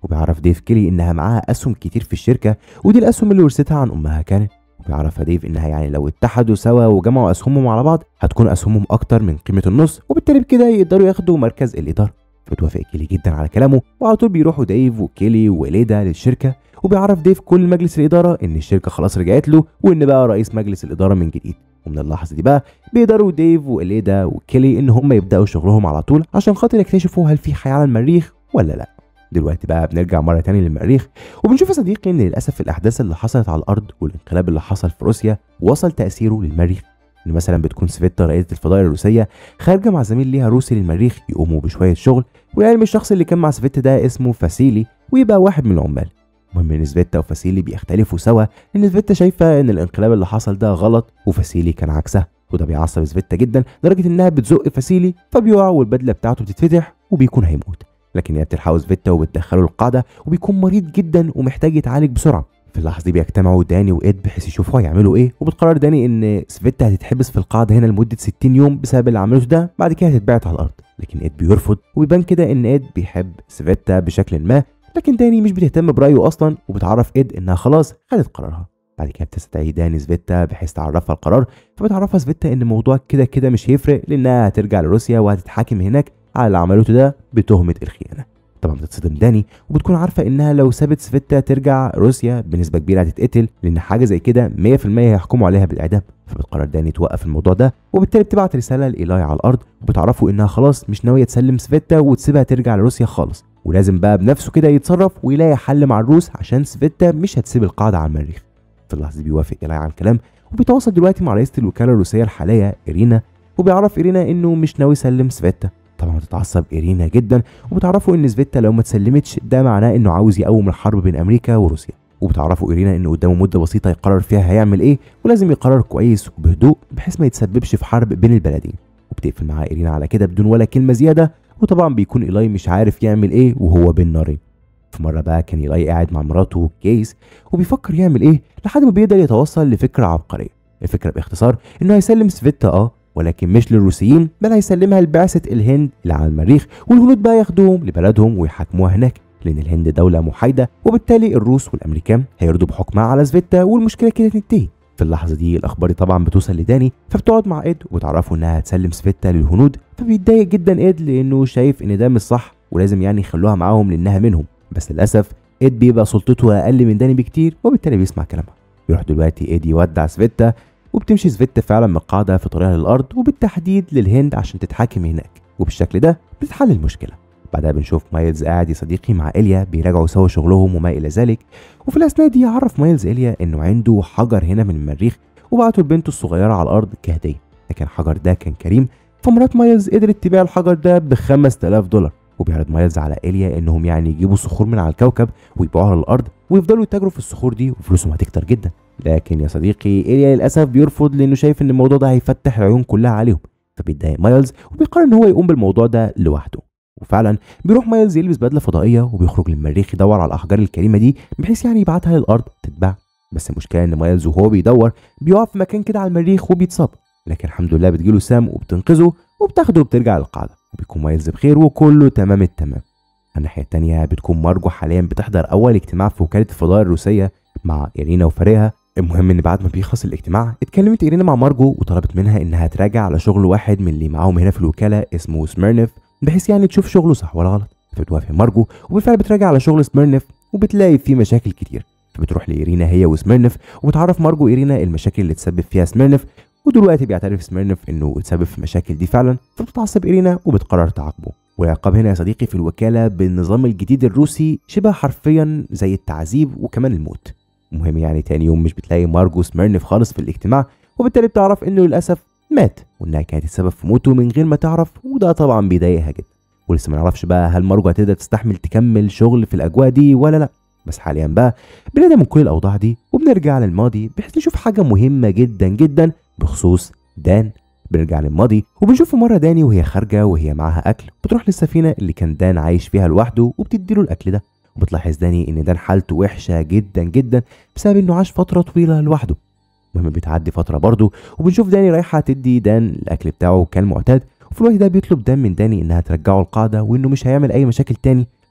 وبيعرف ديف كيلي انها معاها اسهم كتير في الشركه ودي الاسهم اللي ورثتها عن امها كانت وبيعرفها ديف انها يعني لو اتحدوا سوا وجمعوا اسهمهم على بعض هتكون اسهمهم اكتر من قيمه النص وبالتالي بكده يقدروا ياخدوا مركز الاداره بتوافق كيلي جدا على كلامه وعلى طول بيروحوا ديف وكيلي وليدا للشركه وبيعرف ديف كل مجلس الاداره ان الشركه خلاص رجعت له وان بقى رئيس مجلس الاداره من جديد ومن اللحظه دي بقى بيقدروا ديف واليدا وكيلي ان هم يبداوا شغلهم على طول عشان خاطر يكتشفوا هل في حياه على المريخ ولا لا دلوقتي بقى بنرجع مره تاني للمريخ وبنشوف يا صديقي ان للاسف الاحداث اللي حصلت على الارض والانقلاب اللي حصل في روسيا وصل تاثيره للمريخ ان مثلا بتكون سفيتا رئيسه الفضاء الروسيه خارجه مع زميل ليها روسي للمريخ يقوموا بشويه شغل والعلم الشخص اللي كان مع سفيتا ده اسمه فاسيلي ويبقى واحد من العمال المهم ان سفيتا وفاسيلي بيختلفوا سوا ان سفيتا شايفه ان الانقلاب اللي حصل ده غلط وفاسيلي كان عكسها وده بيعصب سفيتا جدا لدرجه انها بتزق فاسيلي فبيقع والبدله بتاعته بتتفتح وبيكون هيموت لكن هي بتلحقه سفيتا وبتدخله القاعده وبيكون مريض جدا ومحتاج يتعالج بسرعه في اللحظه دي بيجتمعوا داني وايد بحيث يشوفوا هيعملوا ايه وبتقرر داني ان سفيتا هتتحبس في القاعده هنا لمده 60 يوم بسبب اللي عملته ده بعد كده هتتبعت على الارض لكن ايد بيرفض ويبان كده ان ايد بيحب سفيتا بشكل ما لكن داني مش بتهتم برايه اصلا وبتعرف ايد انها خلاص خدت قرارها بعد كده بتستدعي داني سفيتا بحيث تعرفها القرار فبتعرفها سفيتا ان الموضوع كده كده مش هيفرق لانها هترجع لروسيا وهتتحاكم هناك على اللي عملته ده بتهمه الخيانه طبعا بتتصدم داني وبتكون عارفه انها لو سابت سفيتا ترجع روسيا بنسبه كبيره هتتقتل لان حاجه زي كده 100% هيحكموا عليها بالاعدام فبتقرر داني توقف الموضوع ده وبالتالي بتبعت رساله لايلاي على الارض وبتعرفوا انها خلاص مش ناويه تسلم سفيتا وتسيبها ترجع لروسيا خالص ولازم بقى بنفسه كده يتصرف ويلاقي حل مع الروس عشان سفيتا مش هتسيب القاعده على المريخ في اللحظه دي بيوافق ايلاي على الكلام وبيتواصل دلوقتي مع رئيسه الوكاله الروسيه الحاليه إيرينا وبيعرف إيرينا إنه مش ناوي يسلم سفيتا طبعا بتتعصب إيرينا جدا وبتعرفوا إن سفيتا لو ما اتسلمتش ده معناه إنه عاوز يقوم الحرب بين أمريكا وروسيا وبتعرفوا إيرينا إنه قدامه مدة بسيطة يقرر فيها هيعمل إيه ولازم يقرر كويس وبهدوء بحيث ما يتسببش في حرب بين البلدين وبتقفل معاه إيرينا على كده بدون ولا كلمة زيادة وطبعا بيكون إيلاي مش عارف يعمل إيه وهو بين نارين في مرة بقى كان إيلاي قاعد مع مراته كيس وبيفكر يعمل إيه لحد ما بيقدر يتوصل لفكرة عبقرية الفكرة باختصار إنه هيسلم سفيتا أه ولكن مش للروسيين بل هيسلمها لبعثة الهند اللي على المريخ والهنود بقى ياخدوهم لبلدهم ويحاكموها هناك لأن الهند دولة محايدة وبالتالي الروس والأمريكان هيرضوا بحكمها على سفيتا والمشكلة كده تنتهي في اللحظة دي الأخبار دي طبعا بتوصل لداني فبتقعد مع إيد وتعرفوا إنها هتسلم سفيتا للهنود فبيتضايق جدا إيد لأنه شايف إن ده مش صح ولازم يعني يخلوها معاهم لأنها منهم بس للأسف إيد بيبقى سلطته أقل من داني بكتير وبالتالي بيسمع كلامها يروح دلوقتي إيد يودع سفيتا وبتمشي سفيتا فعلا من القاعدة في طريقها للأرض وبالتحديد للهند عشان تتحاكم هناك وبالشكل ده بتتحل المشكلة بعدها بنشوف مايلز قاعد يا صديقي مع إيليا بيراجعوا سوا شغلهم وما إلى ذلك وفي الأثناء دي يعرف مايلز إيليا إنه عنده حجر هنا من المريخ وبعته لبنته الصغيرة على الأرض كهدية لكن الحجر ده كان كريم فمرات مايلز قدرت تبيع الحجر ده ب 5000 دولار وبيعرض مايلز على إيليا إنهم يعني يجيبوا صخور من على الكوكب ويبيعوها للأرض ويفضلوا يتاجروا في الصخور دي وفلوسهم هتكتر جدا لكن يا صديقي إيليا للأسف بيرفض لأنه شايف إن الموضوع ده هيفتح العيون كلها عليهم فبيتضايق مايلز وبيقرر إن هو يقوم بالموضوع ده لوحده وفعلا بيروح مايلز يلبس بدله فضائيه وبيخرج للمريخ يدور على الاحجار الكريمه دي بحيث يعني يبعتها للارض تتباع بس المشكله ان مايلز وهو بيدور بيقع في مكان كده على المريخ وبيتصاب لكن الحمد لله بتجيله سام وبتنقذه وبتاخده وبترجع للقاعده وبيكون مايلز بخير وكله تمام التمام الناحيه التانيه بتكون مارجو حاليا بتحضر اول اجتماع في وكاله الفضاء الروسيه مع إيرينا وفريقها المهم ان بعد ما بيخلص الاجتماع اتكلمت إيرينا مع مارجو وطلبت منها انها تراجع على شغل واحد من اللي معاهم هنا في الوكاله اسمه سميرنف بحيث يعني تشوف شغله صح ولا غلط فبتوافق مارجو وبالفعل بتراجع على شغل سميرنف وبتلاقي فيه مشاكل كتير فبتروح لإيرينا هي وسميرنف وبتعرف مارجو إيرينا المشاكل اللي تسبب فيها سميرنف ودلوقتي بيعترف سميرنف انه اتسبب في المشاكل دي فعلا فبتتعصب إيرينا وبتقرر تعاقبه والعقاب هنا يا صديقي في الوكالة بالنظام الجديد الروسي شبه حرفيا زي التعذيب وكمان الموت المهم يعني تاني يوم مش بتلاقي مارجو سميرنف خالص في الاجتماع وبالتالي بتعرف انه للاسف مات وانها كانت السبب في موته من غير ما تعرف وده طبعا بيضايقها جدا ولسه ما نعرفش بقى هل مارجو هتقدر تستحمل تكمل شغل في الاجواء دي ولا لا بس حاليا بقى بنبدا من كل الاوضاع دي وبنرجع للماضي بحيث نشوف حاجه مهمه جدا جدا بخصوص دان بنرجع للماضي وبنشوف مره داني وهي خارجه وهي معاها اكل بتروح للسفينه اللي كان دان عايش فيها لوحده وبتديله الاكل ده وبتلاحظ داني ان دان حالته وحشه جدا جدا بسبب انه عاش فتره طويله لوحده المهم بتعدي فتره برضه وبنشوف داني رايحه تدي دان الاكل بتاعه كالمعتاد وفي الوقت ده بيطلب دان من داني انها ترجعه القاعده وانه مش هيعمل اي مشاكل تاني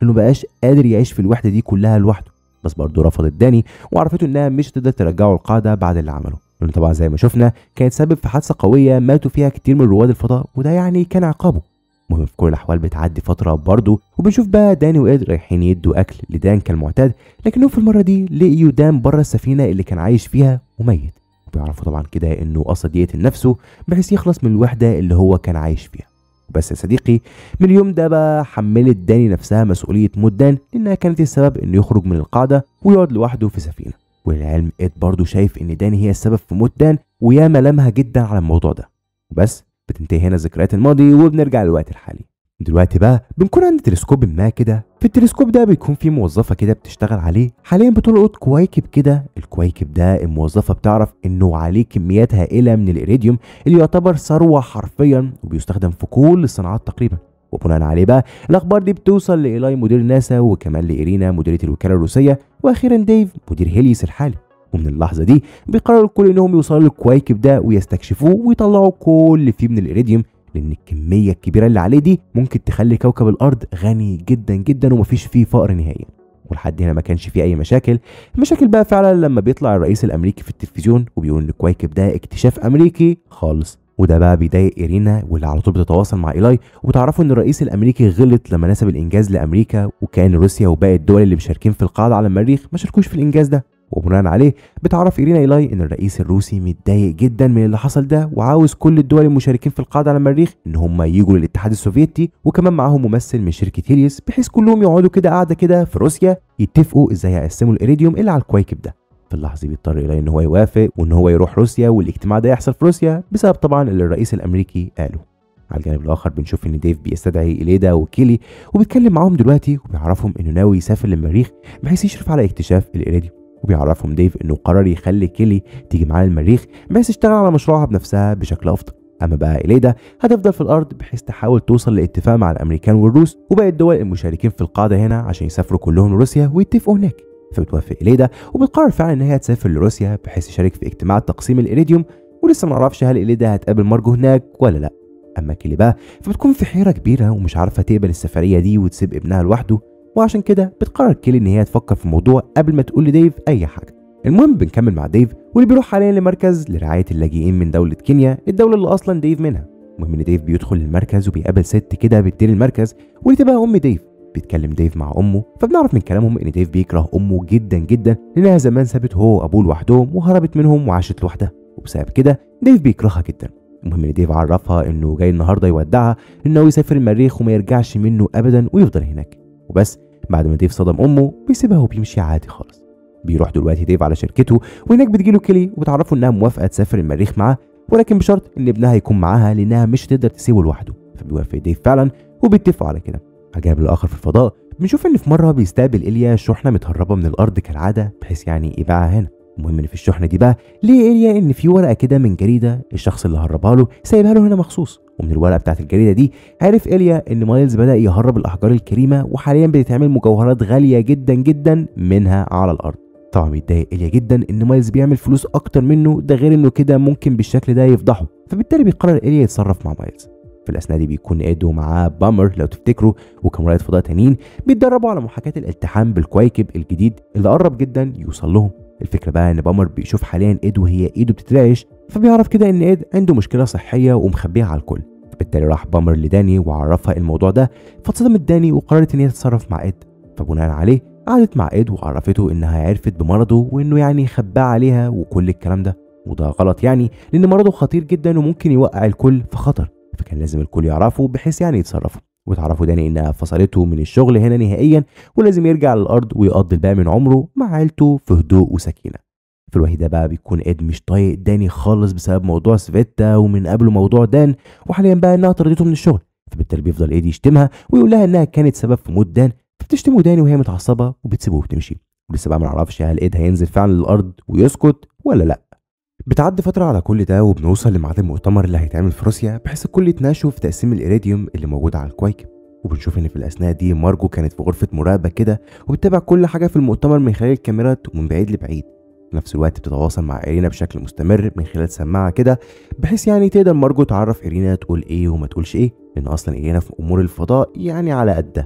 انه بقاش قادر يعيش في الوحده دي كلها لوحده بس برضه رفضت داني وعرفته انها مش هتقدر ترجعه القاعده بعد اللي عمله لانه طبعا زي ما شفنا كانت سبب في حادثه قويه ماتوا فيها كتير من رواد الفضاء وده يعني كان عقابه المهم في كل الاحوال بتعدي فتره برضه وبنشوف بقى داني وايد رايحين يدوا اكل لدان كالمعتاد لكنهم في المره دي لقيوا دان بره السفينه اللي كان عايش فيها وميت وبيعرفوا طبعا كده انه قصد يقتل نفسه بحيث يخلص من الوحده اللي هو كان عايش فيها بس يا صديقي من اليوم ده بقى حملت داني نفسها مسؤوليه موت دان لانها كانت السبب انه يخرج من القاعده ويقعد لوحده في سفينه وللعلم ايد برضه شايف ان داني هي السبب في موت دان وياما لامها جدا على الموضوع ده بس بتنتهي هنا ذكريات الماضي وبنرجع للوقت الحالي دلوقتي بقى بنكون عند تلسكوب ما كده في التلسكوب ده بيكون في موظفه كده بتشتغل عليه حاليا بتلقط كويكب كده الكويكب ده الموظفه بتعرف انه عليه كميات هائله من الإيريديوم اللي يعتبر ثروه حرفيا وبيستخدم في كل الصناعات تقريبا وبناء عليه بقى الاخبار دي بتوصل لايلاي مدير ناسا وكمان لايرينا مديره الوكاله الروسيه واخيرا ديف مدير هيليس الحالي ومن اللحظه دي بيقرروا الكل انهم يوصلوا للكويكب ده ويستكشفوه ويطلعوا كل اللي فيه من الإيريديوم لان الكميه الكبيره اللي عليه دي ممكن تخلي كوكب الارض غني جدا جدا ومفيش فيه فقر نهائيا ولحد هنا ما كانش فيه اي مشاكل المشاكل بقى فعلا لما بيطلع الرئيس الامريكي في التلفزيون وبيقول ان الكويكب ده اكتشاف امريكي خالص وده بقى بيضايق ايرينا واللي على طول بتتواصل مع ايلاي وبتعرفوا ان الرئيس الامريكي غلط لما نسب الانجاز لامريكا وكان روسيا وباقي الدول اللي مشاركين في القاعده على المريخ ما شاركوش في الانجاز ده وبناء عليه بتعرف إيرينا إيلاي إن الرئيس الروسي متضايق جدا من اللي حصل ده وعاوز كل الدول المشاركين في القاعدة على المريخ إن هم يجوا للاتحاد السوفيتي وكمان معاهم ممثل من شركة هيليوس بحيث كلهم يقعدوا كده قاعدة كده في روسيا يتفقوا إزاي هيقسموا الإيريديوم اللي على الكويكب ده في اللحظة دي بيضطر إيلاي إن هو يوافق وإن هو يروح روسيا والاجتماع ده يحصل في روسيا بسبب طبعا اللي الرئيس الأمريكي قاله على الجانب الاخر بنشوف ان ديف بيستدعي إليدا وكيلي وبيتكلم معاهم دلوقتي وبيعرفهم انه ناوي يسافر للمريخ بحيث يشرف على اكتشاف الإيريديوم وبيعرفهم ديف انه قرر يخلي كيلي تيجي معاه المريخ بحيث تشتغل على مشروعها بنفسها بشكل افضل اما بقى إليدا هتفضل في الارض بحيث تحاول توصل لاتفاق مع الامريكان والروس وباقي الدول المشاركين في القاعده هنا عشان يسافروا كلهم لروسيا ويتفقوا هناك فبتوافق إليدا وبتقرر فعلا ان هي تسافر لروسيا بحيث يشارك في اجتماع تقسيم الإيريديوم ولسه ما نعرفش هل إليدا هتقابل مارجو هناك ولا لا اما كيلي بقى فبتكون في حيره كبيره ومش عارفه تقبل السفريه دي وتسيب ابنها لوحده وعشان كده بتقرر كيلي ان هي تفكر في الموضوع قبل ما تقول لديف اي حاجه المهم بنكمل مع ديف واللي بيروح حاليا لمركز لرعايه اللاجئين من دوله كينيا الدوله اللي اصلا ديف منها المهم ان ديف بيدخل المركز وبيقابل ست كده بتدير المركز واللي تبقى ام ديف بيتكلم ديف مع امه فبنعرف من كلامهم ان ديف بيكره امه جدا جدا لانها زمان سابت هو وابوه لوحدهم وهربت منهم وعاشت لوحدها وبسبب كده ديف بيكرهها جدا المهم ان ديف عرفها انه جاي النهارده يودعها انه يسافر المريخ وما يرجعش منه ابدا ويفضل هناك وبس بعد ما ديف صدم امه بيسيبها وبيمشي عادي خالص بيروح دلوقتي ديف على شركته وهناك بتجيله كيلي وبتعرفه انها موافقه تسافر المريخ معاه ولكن بشرط ان ابنها يكون معاها لانها مش هتقدر تسيبه لوحده فبيوافق ديف فعلا وبيتفقوا على كده على الجانب الاخر في الفضاء بنشوف ان في مره بيستقبل ايليا شحنه متهربه من الارض كالعاده بحيث يعني يبيعها هنا المهم ان في الشحنه دي بقى ليه ايليا ان في ورقه كده من جريده الشخص اللي هربها له سايبها له هنا مخصوص ومن الورقه بتاعت الجريده دي عرف ايليا ان مايلز بدا يهرب الاحجار الكريمه وحاليا بتتعمل مجوهرات غاليه جدا جدا منها على الارض طبعا بيتضايق ايليا جدا ان مايلز بيعمل فلوس اكتر منه ده غير انه كده ممكن بالشكل ده يفضحه فبالتالي بيقرر ايليا يتصرف مع مايلز في الاثناء دي بيكون ايد ومعاه بامر لو تفتكروا وكم رائد فضاء تانيين بيتدربوا على محاكاه الالتحام بالكويكب الجديد اللي قرب جدا يوصل لهم الفكره بقى ان بامر بيشوف حاليا ايد وهي ايده بتترعش فبيعرف كده ان ايد عنده مشكله صحيه ومخبيها على الكل فبالتالي راح بامر لداني وعرفها الموضوع ده فاتصدمت داني وقررت ان هي تتصرف مع ايد فبناء عليه قعدت مع ايد وعرفته انها عرفت بمرضه وانه يعني خباه عليها وكل الكلام ده وده غلط يعني لان مرضه خطير جدا وممكن يوقع الكل في خطر فكان لازم الكل يعرفه بحيث يعني يتصرفوا وتعرفوا داني انها فصلته من الشغل هنا نهائيا ولازم يرجع للارض ويقضي الباقي من عمره مع عيلته في هدوء وسكينه في الوحيد ده بقى بيكون اد مش طايق داني خالص بسبب موضوع سفيتا ومن قبله موضوع دان وحاليا بقى انها طردته من الشغل فبالتالي بيفضل ايد يشتمها ويقول لها انها كانت سبب في موت دان فبتشتمه داني وهي متعصبه وبتسيبه وبتمشي ولسه بقى ما نعرفش هل ايد هينزل فعلا للارض ويسكت ولا لا بتعدي فترة على كل ده وبنوصل لميعاد المؤتمر اللي هيتعمل في روسيا بحيث الكل يتناقشوا في تقسيم الإيريديوم اللي موجود على الكويكب وبنشوف ان في الاثناء دي مارجو كانت في غرفه مراقبه كده وبتتابع كل حاجه في المؤتمر من خلال الكاميرات ومن بعيد لبعيد في نفس الوقت بتتواصل مع إيرينا بشكل مستمر من خلال سماعة كده بحيث يعني تقدر مارجو تعرف إيرينا تقول إيه وما تقولش إيه لأن أصلا إيرينا في أمور الفضاء يعني على قدها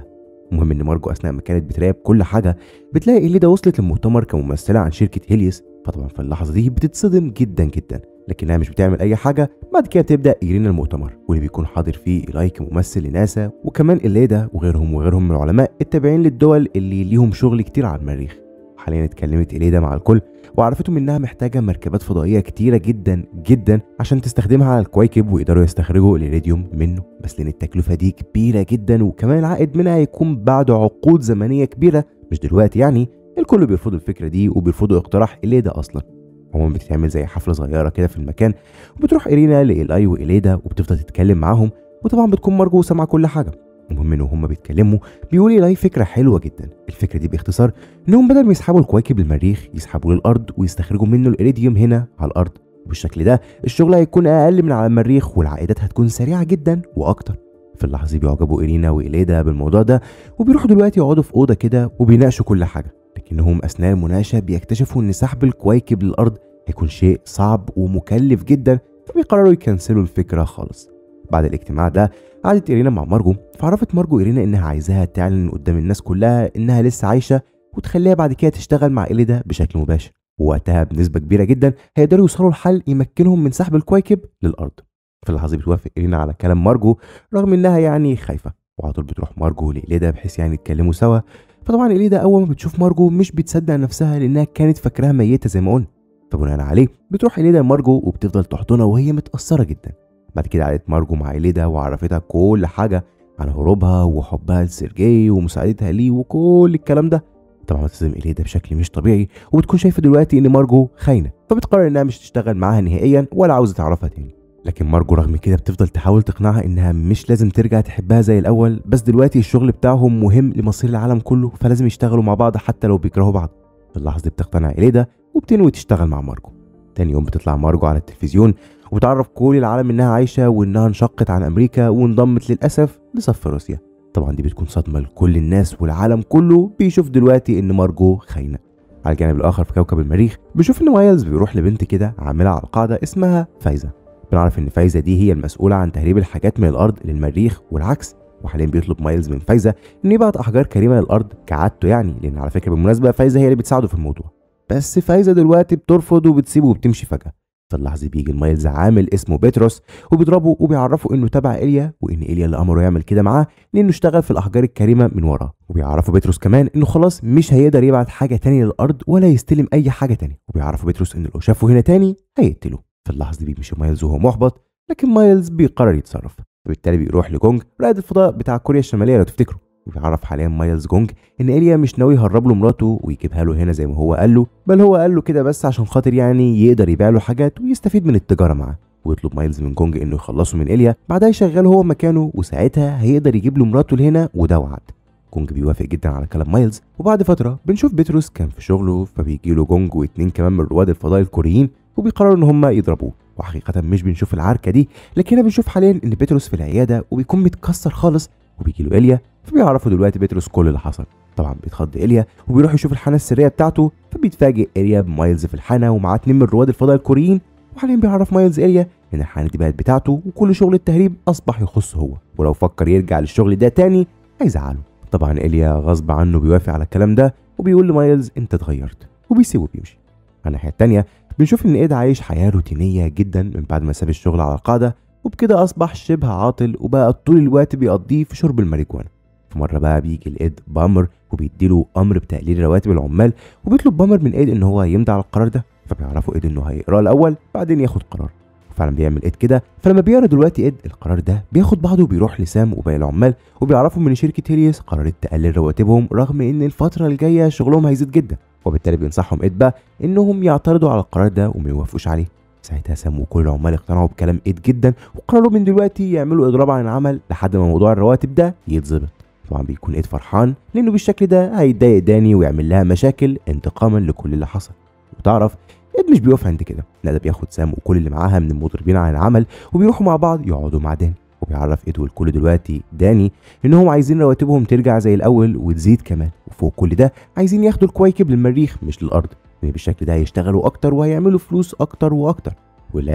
المهم ان مارجو اثناء ما كانت بتراقب كل حاجه بتلاقي إليدا وصلت للمؤتمر كممثله عن شركه هيليوس فطبعا في اللحظه دي بتتصدم جدا جدا لكنها مش بتعمل اي حاجه بعد كده بتبدا إيرينا المؤتمر واللي بيكون حاضر فيه إيلاي كممثل لناسا وكمان إليدا وغيرهم وغيرهم من العلماء التابعين للدول اللي ليهم شغل كتير على المريخ حاليا اتكلمت إليدا مع الكل وعرفتهم انها محتاجه مركبات فضائيه كتيره جدا جدا عشان تستخدمها على الكويكب ويقدروا يستخرجوا الإيريديوم منه بس لان التكلفه دي كبيره جدا وكمان العائد منها هيكون بعد عقود زمنيه كبيره مش دلوقتي يعني الكل بيرفضوا الفكره دي وبيرفضوا اقتراح إليدا اصلا عموما بتتعمل زي حفله صغيره كده في المكان وبتروح إيرينا لإيلاي وإليدا وبتفضل تتكلم معاهم وطبعا بتكون مارجو سامعه كل حاجه المهم ان هما بيتكلموا بيقول إيلاي فكره حلوه جدا الفكره دي باختصار انهم بدل ما يسحبوا الكواكب للمريخ يسحبوه للارض ويستخرجوا منه الإيريديوم هنا على الارض وبالشكل ده الشغل هيكون اقل من على المريخ والعائدات هتكون سريعه جدا واكتر في اللحظه دي بيعجبوا إيرينا وإليدا بالموضوع ده وبيروحوا دلوقتي يقعدوا في اوضه كده وبيناقشوا كل حاجه لكنهم اثناء المناقشه بيكتشفوا ان سحب الكواكب للارض هيكون شيء صعب ومكلف جدا فبيقرروا يكنسلوا الفكره خالص بعد الاجتماع ده قعدت إيرينا مع مارجو فعرفت مارجو إيرينا إنها عايزاها تعلن قدام الناس كلها إنها لسه عايشة وتخليها بعد كده تشتغل مع إليدا بشكل مباشر ووقتها بنسبة كبيرة جدا هيقدروا يوصلوا لحل يمكنهم من سحب الكواكب للأرض في اللحظة دي بتوافق إيرينا على كلام مارجو رغم إنها يعني خايفة وعلى طول بتروح مارجو لإليدا بحيث يعني يتكلموا سوا فطبعا إليدا أول ما بتشوف مارجو مش بتصدق نفسها لأنها كانت فاكراها ميتة زي ما قلنا فبناء عليه بتروح إليدا لمارجو وبتفضل تحضنها وهي متأثرة جدا بعد كده قعدت مارجو مع إليدا وعرفتها كل حاجة عن هروبها وحبها لسيرجي ومساعدتها ليه وكل الكلام ده طبعا بتصدم إليدا بشكل مش طبيعي وبتكون شايفة دلوقتي إن مارجو خاينة فبتقرر إنها مش تشتغل معاها نهائيا ولا عاوزة تعرفها تاني لكن مارجو رغم كده بتفضل تحاول تقنعها إنها مش لازم ترجع تحبها زي الأول بس دلوقتي الشغل بتاعهم مهم لمصير العالم كله فلازم يشتغلوا مع بعض حتى لو بيكرهوا بعض في اللحظة دي بتقتنع إليدا وبتنوي تشتغل مع مارجو تاني يوم بتطلع مارجو على التلفزيون وبتعرف كل العالم انها عايشه وانها انشقت عن امريكا وانضمت للاسف لصف روسيا طبعا دي بتكون صدمه لكل الناس والعالم كله بيشوف دلوقتي ان مارجو خاينه على الجانب الاخر في كوكب المريخ بنشوف ان مايلز بيروح لبنت كده عامله على القاعده اسمها فايزه بنعرف ان فايزه دي هي المسؤوله عن تهريب الحاجات من الارض للمريخ والعكس وحاليا بيطلب مايلز من فايزه انه يبعت احجار كريمه للارض كعادته يعني لان على فكره بالمناسبه فايزه هي اللي بتساعده في الموضوع بس فايزه دلوقتي بترفض وبتسيبه وبتمشي فجاه في اللحظه بيجي المايلز عامل اسمه بيتروس وبيضربه وبيعرفه انه تبع ايليا وان ايليا اللي امره يعمل كده معاه لانه اشتغل في الاحجار الكريمه من وراه وبيعرفوا بيتروس كمان انه خلاص مش هيقدر يبعت حاجه تانية للارض ولا يستلم اي حاجه تانية وبيعرفوا بيتروس انه لو شافه هنا تاني هيقتله في اللحظه دي بيمشي مايلز وهو محبط لكن مايلز بيقرر يتصرف فبالتالي بيروح لجونج رائد الفضاء بتاع كوريا الشماليه لو تفتكروا وبيعرف حاليا مايلز جونج ان ايليا مش ناوي يهرب له مراته ويجيبها له هنا زي ما هو قال له بل هو قال له كده بس عشان خاطر يعني يقدر يبيع له حاجات ويستفيد من التجاره معاه ويطلب مايلز من جونج انه يخلصه من ايليا بعدها يشغله هو مكانه وساعتها هيقدر يجيب له مراته لهنا وده وعد جونج بيوافق جدا على كلام مايلز وبعد فتره بنشوف بيتروس كان في شغله فبيجي له جونج واتنين كمان من رواد الفضاء الكوريين وبيقرروا ان هم يضربوه وحقيقة مش بنشوف العركة دي لكن بنشوف حاليا ان بيتروس في العيادة وبيكون متكسر خالص وبيجي له إيليا فبيعرفوا دلوقتي بيتروس كل اللي حصل طبعا بيتخض إيليا وبيروح يشوف الحانة السرية بتاعته فبيتفاجئ إيليا بمايلز في الحانة ومعاه اتنين من رواد الفضاء الكوريين وحاليا بيعرف مايلز إيليا ان الحانة دي بقت بتاعته وكل شغل التهريب اصبح يخصه هو ولو فكر يرجع للشغل ده تاني هيزعله طبعا إيليا غصب عنه بيوافق على الكلام ده وبيقول لمايلز انت اتغيرت وبيسيبه بيمشي على الناحية التانية بنشوف ان ايد عايش حياة روتينية جدا من بعد ما ساب الشغل على القاعدة وبكده اصبح شبه عاطل وبقى طول الوقت بيقضيه في شرب الماريجوانا في مرة بقى بيجي لإيد بامر وبيديله أمر بتقليل رواتب العمال وبيطلب بامر من إيد إن هو يمضي على القرار ده فبيعرفوا إيد إنه هيقراه الأول بعدين ياخد قرار وفعلا بيعمل إيد كده فلما بيقرا دلوقتي إيد القرار ده بياخد بعضه وبيروح لسام وباقي العمال وبيعرفوا من شركة هيليوس قررت تقلل رواتبهم رغم إن الفترة الجاية شغلهم هيزيد جدا وبالتالي بينصحهم إيد بقى إنهم يعترضوا على القرار ده وما يوافقوش عليه ساعتها سام وكل العمال اقتنعوا بكلام إيد جدا وقرروا من دلوقتي يعملوا إضراب عن العمل لحد ما موضوع الرواتب ده يتظبط طبعا بيكون إيد فرحان لأنه بالشكل ده هيتضايق داني ويعمل لها مشاكل انتقاما لكل اللي حصل وتعرف إيد مش بيقف عند كده لا ده بياخد سام وكل اللي معاها من المضربين عن العمل وبيروحوا مع بعض يقعدوا مع داني وبيعرف إيد والكل دلوقتي داني إنهم عايزين رواتبهم ترجع زي الأول وتزيد كمان وفوق كل ده عايزين ياخدوا الكواكب للمريخ مش للأرض لأن بالشكل ده هيشتغلوا أكتر وهيعملوا فلوس أكتر وأكتر والعلم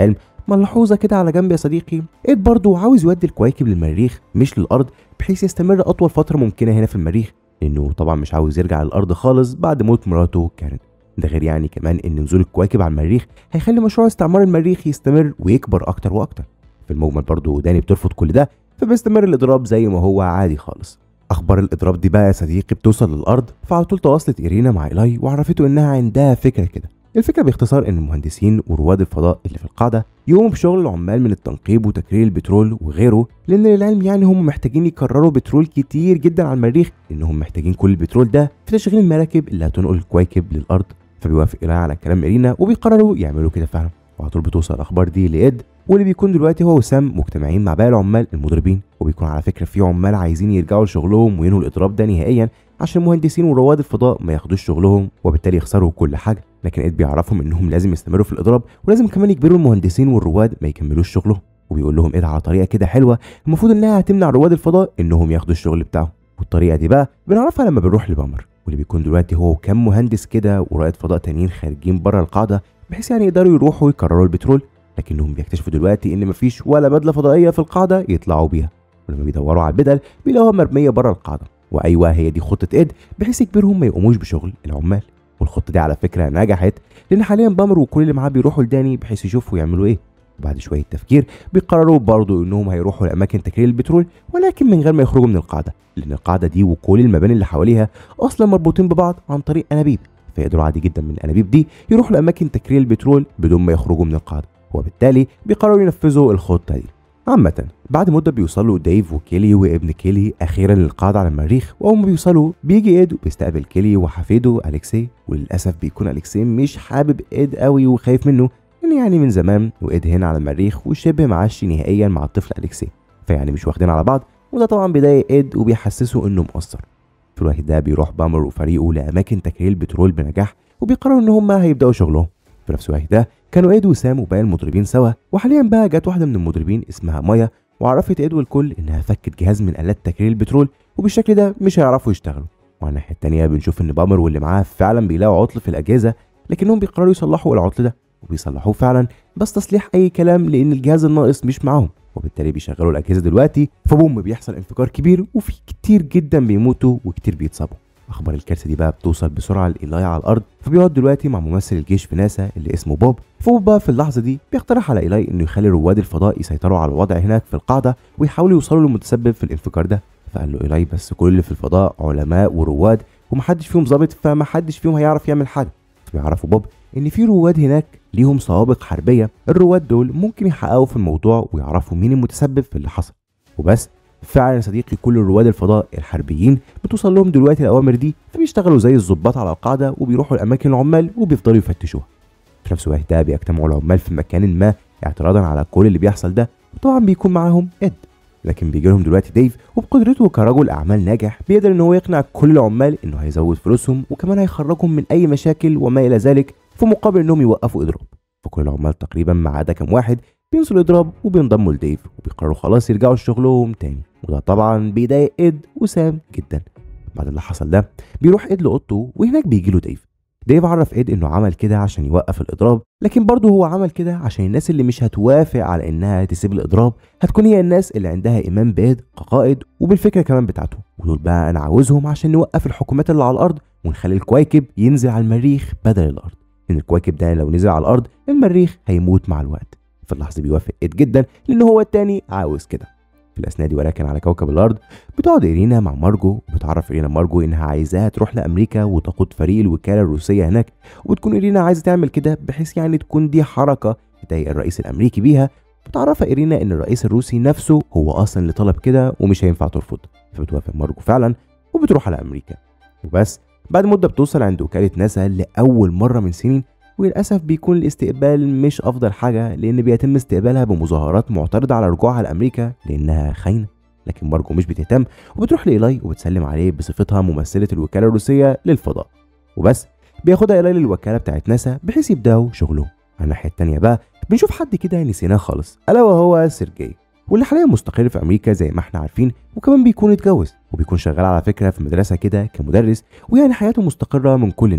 ملحوظة كده على جنب يا صديقي إيد برضه عاوز يودي الكواكب للمريخ مش للأرض بحيث يستمر أطول فترة ممكنة هنا في المريخ لأنه طبعا مش عاوز يرجع للأرض خالص بعد موت مراته كانت ده غير يعني كمان إن نزول الكواكب على المريخ هيخلي مشروع استعمار المريخ يستمر ويكبر أكتر وأكتر في المجمل برضه داني بترفض كل ده فبيستمر الإضراب زي ما هو عادي خالص اخبار الاضراب دي بقى يا صديقي بتوصل للارض فعلى طول تواصلت ايرينا مع ايلاي وعرفته انها عندها فكره كده الفكره باختصار ان المهندسين ورواد الفضاء اللي في القاعده يقوموا بشغل العمال من التنقيب وتكرير البترول وغيره لان للعلم يعني هم محتاجين يكرروا بترول كتير جدا على المريخ لانهم محتاجين كل البترول ده في تشغيل المراكب اللي هتنقل الكواكب للارض فبيوافق ايلاي على كلام ايرينا وبيقرروا يعملوا كده فعلا وعلى طول بتوصل الاخبار دي لايد واللي بيكون دلوقتي هو وسام مجتمعين مع باقي العمال المضربين وبيكون على فكره في عمال عايزين يرجعوا لشغلهم وينهوا الاضراب ده نهائيا عشان المهندسين ورواد الفضاء ما ياخدوش شغلهم وبالتالي يخسروا كل حاجه لكن ايد بيعرفهم انهم لازم يستمروا في الاضراب ولازم كمان يجبروا المهندسين والرواد ما يكملوش شغلهم وبيقول لهم ايد على طريقه كده حلوه المفروض انها هتمنع رواد الفضاء انهم ياخدوا الشغل بتاعهم والطريقه دي بقى بنعرفها لما بنروح لبامر واللي بيكون دلوقتي هو وكم مهندس كده ورائد فضاء تانيين خارجين بره القاعده بحيث يعني يقدروا يروحوا يكرروا البترول لكنهم بيكتشفوا دلوقتي ان مفيش ولا بدله فضائيه في القاعده يطلعوا بيها ولما بيدوروا على البدل بيلاقوها مرميه بره القاعده وايوه هي دي خطه ايد بحيث يجبرهم ما يقوموش بشغل العمال والخطه دي على فكره نجحت لان حاليا بامر وكل اللي معاه بيروحوا لداني بحيث يشوفوا يعملوا ايه وبعد شويه تفكير بيقرروا برضه انهم هيروحوا لاماكن تكرير البترول ولكن من غير ما يخرجوا من القاعده لان القاعده دي وكل المباني اللي حواليها اصلا مربوطين ببعض عن طريق انابيب فيقدروا عادي جدا من الانابيب دي يروحوا لاماكن تكرير البترول بدون ما يخرجوا من القاعده وبالتالي بيقرروا ينفذوا الخطه دي عامة بعد مدة بيوصلوا ديف وكيلي وابن كيلي أخيرا للقاعدة على المريخ وأول ما بيوصلوا بيجي إيد وبيستقبل كيلي وحفيده أليكسي وللأسف بيكون أليكسي مش حابب إيد قوي وخايف منه لأن يعني من زمان وإيد هنا على المريخ وشبه معاش نهائيا مع الطفل أليكسي فيعني مش واخدين على بعض وده طبعا بيضايق إيد وبيحسسه إنه مقصر في الوقت ده بيروح بامر وفريقه لأماكن تكرير البترول بنجاح وبيقرروا إن هما هيبدأوا شغلهم في نفس الوقت ده كانوا ايد وسام وباقي المضربين سوا وحاليا بقى جت واحده من المضربين اسمها مايا وعرفت ايد والكل انها فكت جهاز من الات تكرير البترول وبالشكل ده مش هيعرفوا يشتغلوا وعلى الناحيه التانيه بنشوف ان بامر واللي معاه فعلا بيلاقوا عطل في الاجهزه لكنهم بيقرروا يصلحوا العطل ده وبيصلحوه فعلا بس تصليح اي كلام لان الجهاز الناقص مش معاهم وبالتالي بيشغلوا الاجهزه دلوقتي فبوم بيحصل انفجار كبير وفي كتير جدا بيموتوا وكتير بيتصابوا اخبار الكارثه دي بقى بتوصل بسرعه لايلاي على الارض فبيقعد دلوقتي مع ممثل الجيش في ناسا اللي اسمه بوب فبوب بقى في اللحظه دي بيقترح على ايلاي انه يخلي رواد الفضاء يسيطروا على الوضع هناك في القاعده ويحاولوا يوصلوا للمتسبب في الانفجار ده فقال له ايلاي بس كل اللي في الفضاء علماء ورواد ومحدش فيهم ظابط فمحدش فيهم هيعرف يعمل حاجه فبيعرفوا بوب ان في رواد هناك ليهم سوابق حربيه الرواد دول ممكن يحققوا في الموضوع ويعرفوا مين المتسبب في اللي حصل وبس فعلا يا صديقي كل رواد الفضاء الحربيين بتوصل لهم دلوقتي الاوامر دي فبيشتغلوا زي الظباط على القاعده وبيروحوا لاماكن العمال وبيفضلوا يفتشوها في نفس الوقت ده بيجتمعوا العمال في مكان ما اعتراضا على كل اللي بيحصل ده وطبعا بيكون معاهم اد لكن بيجي لهم دلوقتي ديف وبقدرته كرجل اعمال ناجح بيقدر ان هو يقنع كل العمال انه هيزود فلوسهم وكمان هيخرجهم من اي مشاكل وما الى ذلك في مقابل انهم يوقفوا اضراب فكل العمال تقريبا ما عدا كام واحد بينسوا الاضراب وبينضموا لديف وبيقرروا خلاص يرجعوا لشغلهم تاني وده طبعا بيضايق اد وسام جدا بعد اللي حصل ده بيروح اد لاوضته وهناك بيجي له ديف ديف عرف اد انه عمل كده عشان يوقف الاضراب لكن برضه هو عمل كده عشان الناس اللي مش هتوافق على انها تسيب الاضراب هتكون هي الناس اللي عندها ايمان باد كقائد وبالفكره كمان بتاعته ودول بقى انا عاوزهم عشان نوقف الحكومات اللي على الارض ونخلي الكواكب ينزل على المريخ بدل الارض لان الكواكب ده لو نزل على الارض المريخ هيموت مع الوقت في اللحظه بيوافق اد جدا لان هو التاني عاوز كده في الاثناء دي ولكن على كوكب الارض بتقعد ايرينا مع مارجو وبتعرف ايرينا مارجو انها عايزاها تروح لامريكا وتقود فريق الوكاله الروسيه هناك وبتكون ايرينا عايزه تعمل كده بحيث يعني تكون دي حركه تضايق الرئيس الامريكي بيها بتعرفها ايرينا ان الرئيس الروسي نفسه هو اصلا اللي طلب كده ومش هينفع ترفض فبتوافق مارجو فعلا وبتروح على امريكا وبس بعد مده بتوصل عند وكاله ناسا لاول مره من سنين وللأسف بيكون الاستقبال مش أفضل حاجة لأن بيتم استقبالها بمظاهرات معترضة على رجوعها لأمريكا لأنها خاينة لكن مارجو مش بتهتم وبتروح لإيلاي وبتسلم عليه بصفتها ممثلة الوكالة الروسية للفضاء وبس بياخدها إيلاي للوكالة بتاعت ناسا بحيث يبدأوا شغلهم على الناحية التانية بقى بنشوف حد كده نسيناه خالص ألا وهو سيرجي واللي حاليا مستقر في امريكا زي ما احنا عارفين وكمان بيكون اتجوز وبيكون شغال على فكره في مدرسه كده كمدرس ويعني حياته مستقره من كل النواحي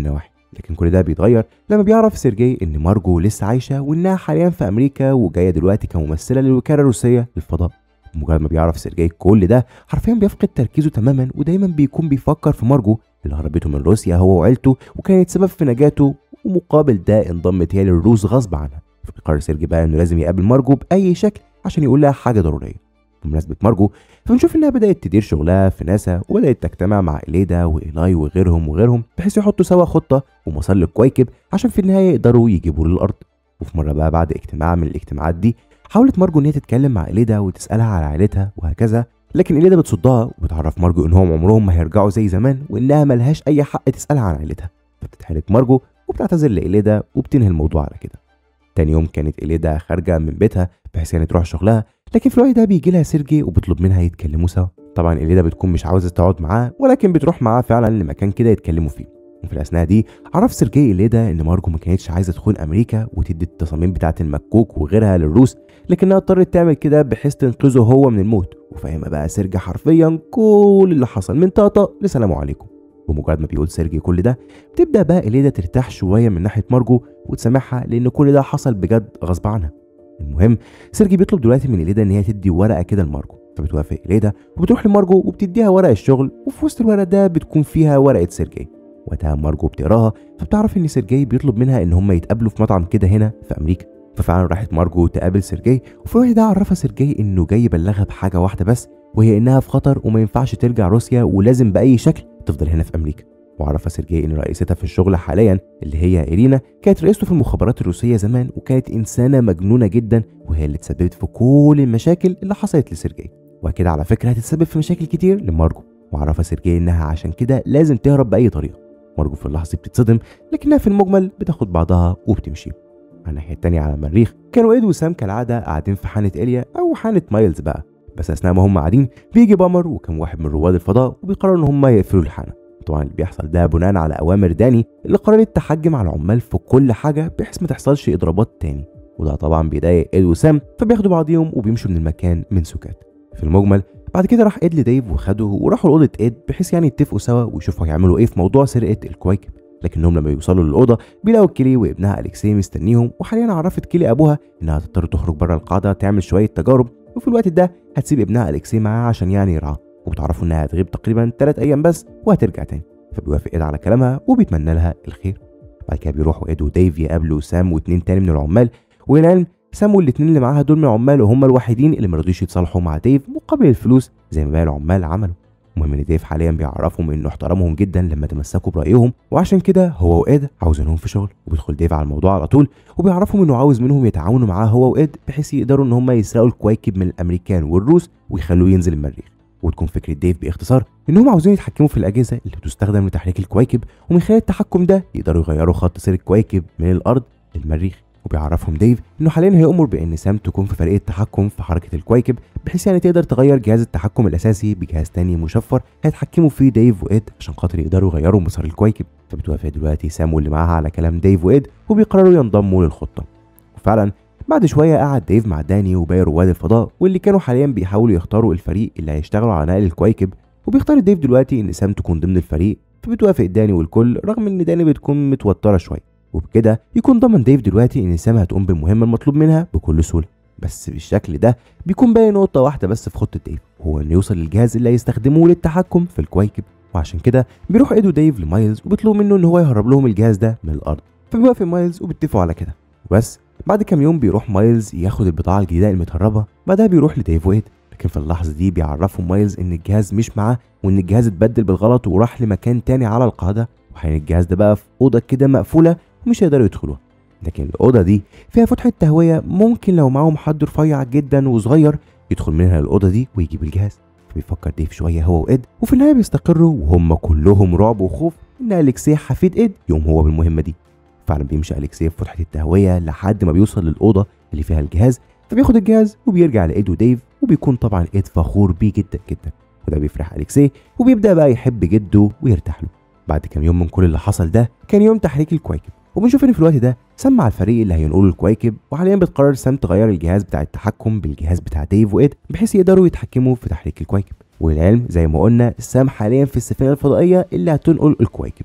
لكن كل ده بيتغير لما بيعرف سيرجي ان مارجو لسه عايشه وانها حاليا في امريكا وجايه دلوقتي كممثله للوكاله الروسيه للفضاء مجرد ما بيعرف سيرجي كل ده حرفيا بيفقد تركيزه تماما ودايما بيكون بيفكر في مارجو اللي هربته من روسيا هو وعيلته وكانت سبب في نجاته ومقابل ده انضمت هي للروس غصب عنها فبيقرر سيرجي بقى انه لازم يقابل مارجو باي شكل عشان يقول لها حاجه ضروريه بمناسبة مارجو فبنشوف انها بدأت تدير شغلها في ناسا وبدأت تجتمع مع إليدا وإيلاي وغيرهم وغيرهم بحيث يحطوا سوا خطة ومسار للكويكب عشان في النهاية يقدروا يجيبوا للأرض وفي مرة بقى بعد اجتماع من الاجتماعات دي حاولت مارجو ان هي تتكلم مع إليدا وتسألها على عائلتها وهكذا لكن إليدا بتصدها وبتعرف مارجو انهم عمرهم ما هيرجعوا زي زمان وانها ملهاش اي حق تسألها عن عائلتها فبتتحرك مارجو وبتعتذر لإليدا وبتنهي الموضوع على كده تاني يوم كانت إليدا خارجة من بيتها بحيث يعني تروح شغلها لكن في الوقت ده بيجي لها سيرجي وبيطلب منها يتكلموا سوا طبعا إليدا بتكون مش عاوزة تقعد معاه ولكن بتروح معاه فعلا لمكان كده يتكلموا فيه وفي الأثناء دي عرف سيرجي إليدا إن مارجو ما كانتش عايزة تخون أمريكا وتدي التصاميم بتاعة المكوك وغيرها للروس لكنها اضطرت تعمل كده بحيث تنقذه هو من الموت وفاهمة بقى سيرجي حرفيا كل اللي حصل من طاطا لسلام عليكم بمجرد ما بيقول سيرجي كل ده بتبدا بقى إليدا ترتاح شويه من ناحيه مارجو وتسامحها لان كل ده حصل بجد غصب عنها المهم سيرجي بيطلب دلوقتي من إليدا ان هي تدي ورقه كده لمارجو فبتوافق إليدا وبتروح لمارجو وبتديها ورق الشغل وفي وسط الورق ده بتكون فيها ورقه سيرجي وقتها مارجو بتقراها فبتعرف ان سيرجي بيطلب منها ان هم يتقابلوا في مطعم كده هنا في امريكا ففعلا راحت مارجو تقابل سيرجي وفي الوقت ده عرفها سيرجي انه جاي يبلغها بحاجه واحده بس وهي انها في خطر وما ينفعش ترجع روسيا ولازم باي شكل تفضل هنا في امريكا وعرف سيرجي ان رئيستها في الشغل حاليا اللي هي إيرينا كانت رئيسته في المخابرات الروسية زمان وكانت إنسانة مجنونة جدا وهي اللي تسببت في كل المشاكل اللي حصلت لسيرجي وكده على فكرة هتتسبب في مشاكل كتير لمارجو وعرف سيرجي انها عشان كده لازم تهرب بأي طريقة مارجو في اللحظة دي بتتصدم لكنها في المجمل بتاخد بعضها وبتمشي على الناحية التانية على المريخ كانوا إيد وسام كالعادة قاعدين في حانة إيليا أو حانة مايلز بقى بس أثناء ما هم قاعدين بيجي بامر وكم واحد من رواد الفضاء وبيقرروا إن هم يقفلوا الحانة طبعا اللي بيحصل ده بناء على اوامر داني اللي قررت تحجم على العمال في كل حاجه بحيث ما تحصلش اضرابات تاني وده طبعا بيضايق ايد وسام فبياخدوا بعضيهم وبيمشوا من المكان من سكات في المجمل بعد كده راح ايد لديف وخده وراحوا لاوضه ايد بحيث يعني يتفقوا سوا ويشوفوا هيعملوا ايه في موضوع سرقه الكويكب لكنهم لما يوصلوا للاوضه بيلاقوا كيلي وابنها اليكسي مستنيهم وحاليا عرفت كيلي ابوها انها هتضطر تخرج بره القاعده تعمل شويه تجارب وفي الوقت ده هتسيب ابنها اليكسي معاها عشان يعني يرعاه وبتعرفوا انها هتغيب تقريبا 3 ايام بس وهترجع تاني فبيوافق ايد على كلامها وبيتمنى لها الخير بعد كده بيروحوا ايد وديف يقابلوا سام واتنين تاني من العمال وللعلم سام والاتنين اللي معاها دول من العمال وهم الوحيدين اللي مرضوش يتصالحوا مع ديف مقابل الفلوس زي ما باقي العمال عملوا المهم ان ديف حاليا بيعرفهم انه احترمهم جدا لما تمسكوا برايهم وعشان كده هو وايد عاوزينهم في شغل وبيدخل ديف على الموضوع على طول وبيعرفهم انه عاوز منهم يتعاونوا معاه هو وايد بحيث يقدروا ان هم يسرقوا الكواكب من الامريكان والروس ويخلوه ينزل المريخ وتكون فكرة ديف باختصار إنهم عاوزين يتحكموا في الأجهزة اللي بتستخدم لتحريك الكواكب ومن خلال التحكم ده يقدروا يغيروا خط سير الكواكب من الأرض للمريخ وبيعرفهم ديف إنه حاليا هيأمر بإن سام تكون في فريق التحكم في حركة الكواكب بحيث يعني تقدر تغير جهاز التحكم الأساسي بجهاز تاني مشفر هيتحكموا فيه ديف وإيد عشان خاطر يقدروا يغيروا مسار الكواكب فبتوافق دلوقتي سام واللي معاها على كلام ديف وإيد وبيقرروا ينضموا للخطة وفعلا بعد شوية قعد ديف مع داني وباقي رواد الفضاء واللي كانوا حاليا بيحاولوا يختاروا الفريق اللي هيشتغلوا على نقل الكواكب وبيختار ديف دلوقتي ان سام تكون ضمن الفريق فبتوافق داني والكل رغم ان داني بتكون متوترة شوية وبكده يكون ضمن ديف دلوقتي ان سام هتقوم بالمهمة المطلوب منها بكل سهولة بس بالشكل ده بيكون باقي نقطة واحدة بس في خطة ديف وهو انه يوصل للجهاز اللي هيستخدموه للتحكم في الكواكب وعشان كده بيروح ايدو ديف لمايلز وبيطلبوا منه ان هو يهرب لهم الجهاز ده من الارض فبيوافق مايلز وبيتفقوا على كده وبس بعد كام يوم بيروح مايلز ياخد البضاعة الجديدة المتهربة بعدها بيروح لديف ويد لكن في اللحظة دي بيعرفهم مايلز إن الجهاز مش معاه وإن الجهاز اتبدل بالغلط وراح لمكان تاني على القاعدة وحين الجهاز ده بقى في أوضة كده مقفولة ومش هيقدروا يدخلوها لكن الأوضة دي فيها فتحة تهوية ممكن لو معاهم حد رفيع جدا وصغير يدخل منها الأوضة دي ويجيب الجهاز بيفكر ديف شوية هو وإد وفي النهاية بيستقروا وهم كلهم رعب وخوف إن أليكسي حفيد إد يقوم هو بالمهمة دي فعلا بيمشي أليكسي في فتحة التهوية لحد ما بيوصل للأوضة اللي فيها الجهاز فبياخد الجهاز وبيرجع لإيد وديف وبيكون طبعا إيد فخور بيه جدا جدا وده بيفرح أليكسي وبيبدأ بقى يحب جده ويرتاح له بعد كام يوم من كل اللي حصل ده كان يوم تحريك الكواكب وبنشوف ان في الوقت ده سام مع الفريق اللي هينقلوا الكواكب وحاليا بتقرر سام تغير الجهاز بتاع التحكم بالجهاز بتاع ديف وايد بحيث يقدروا يتحكموا في تحريك الكواكب والعلم زي ما قلنا سام حاليا في السفينه الفضائيه اللي هتنقل الكواكب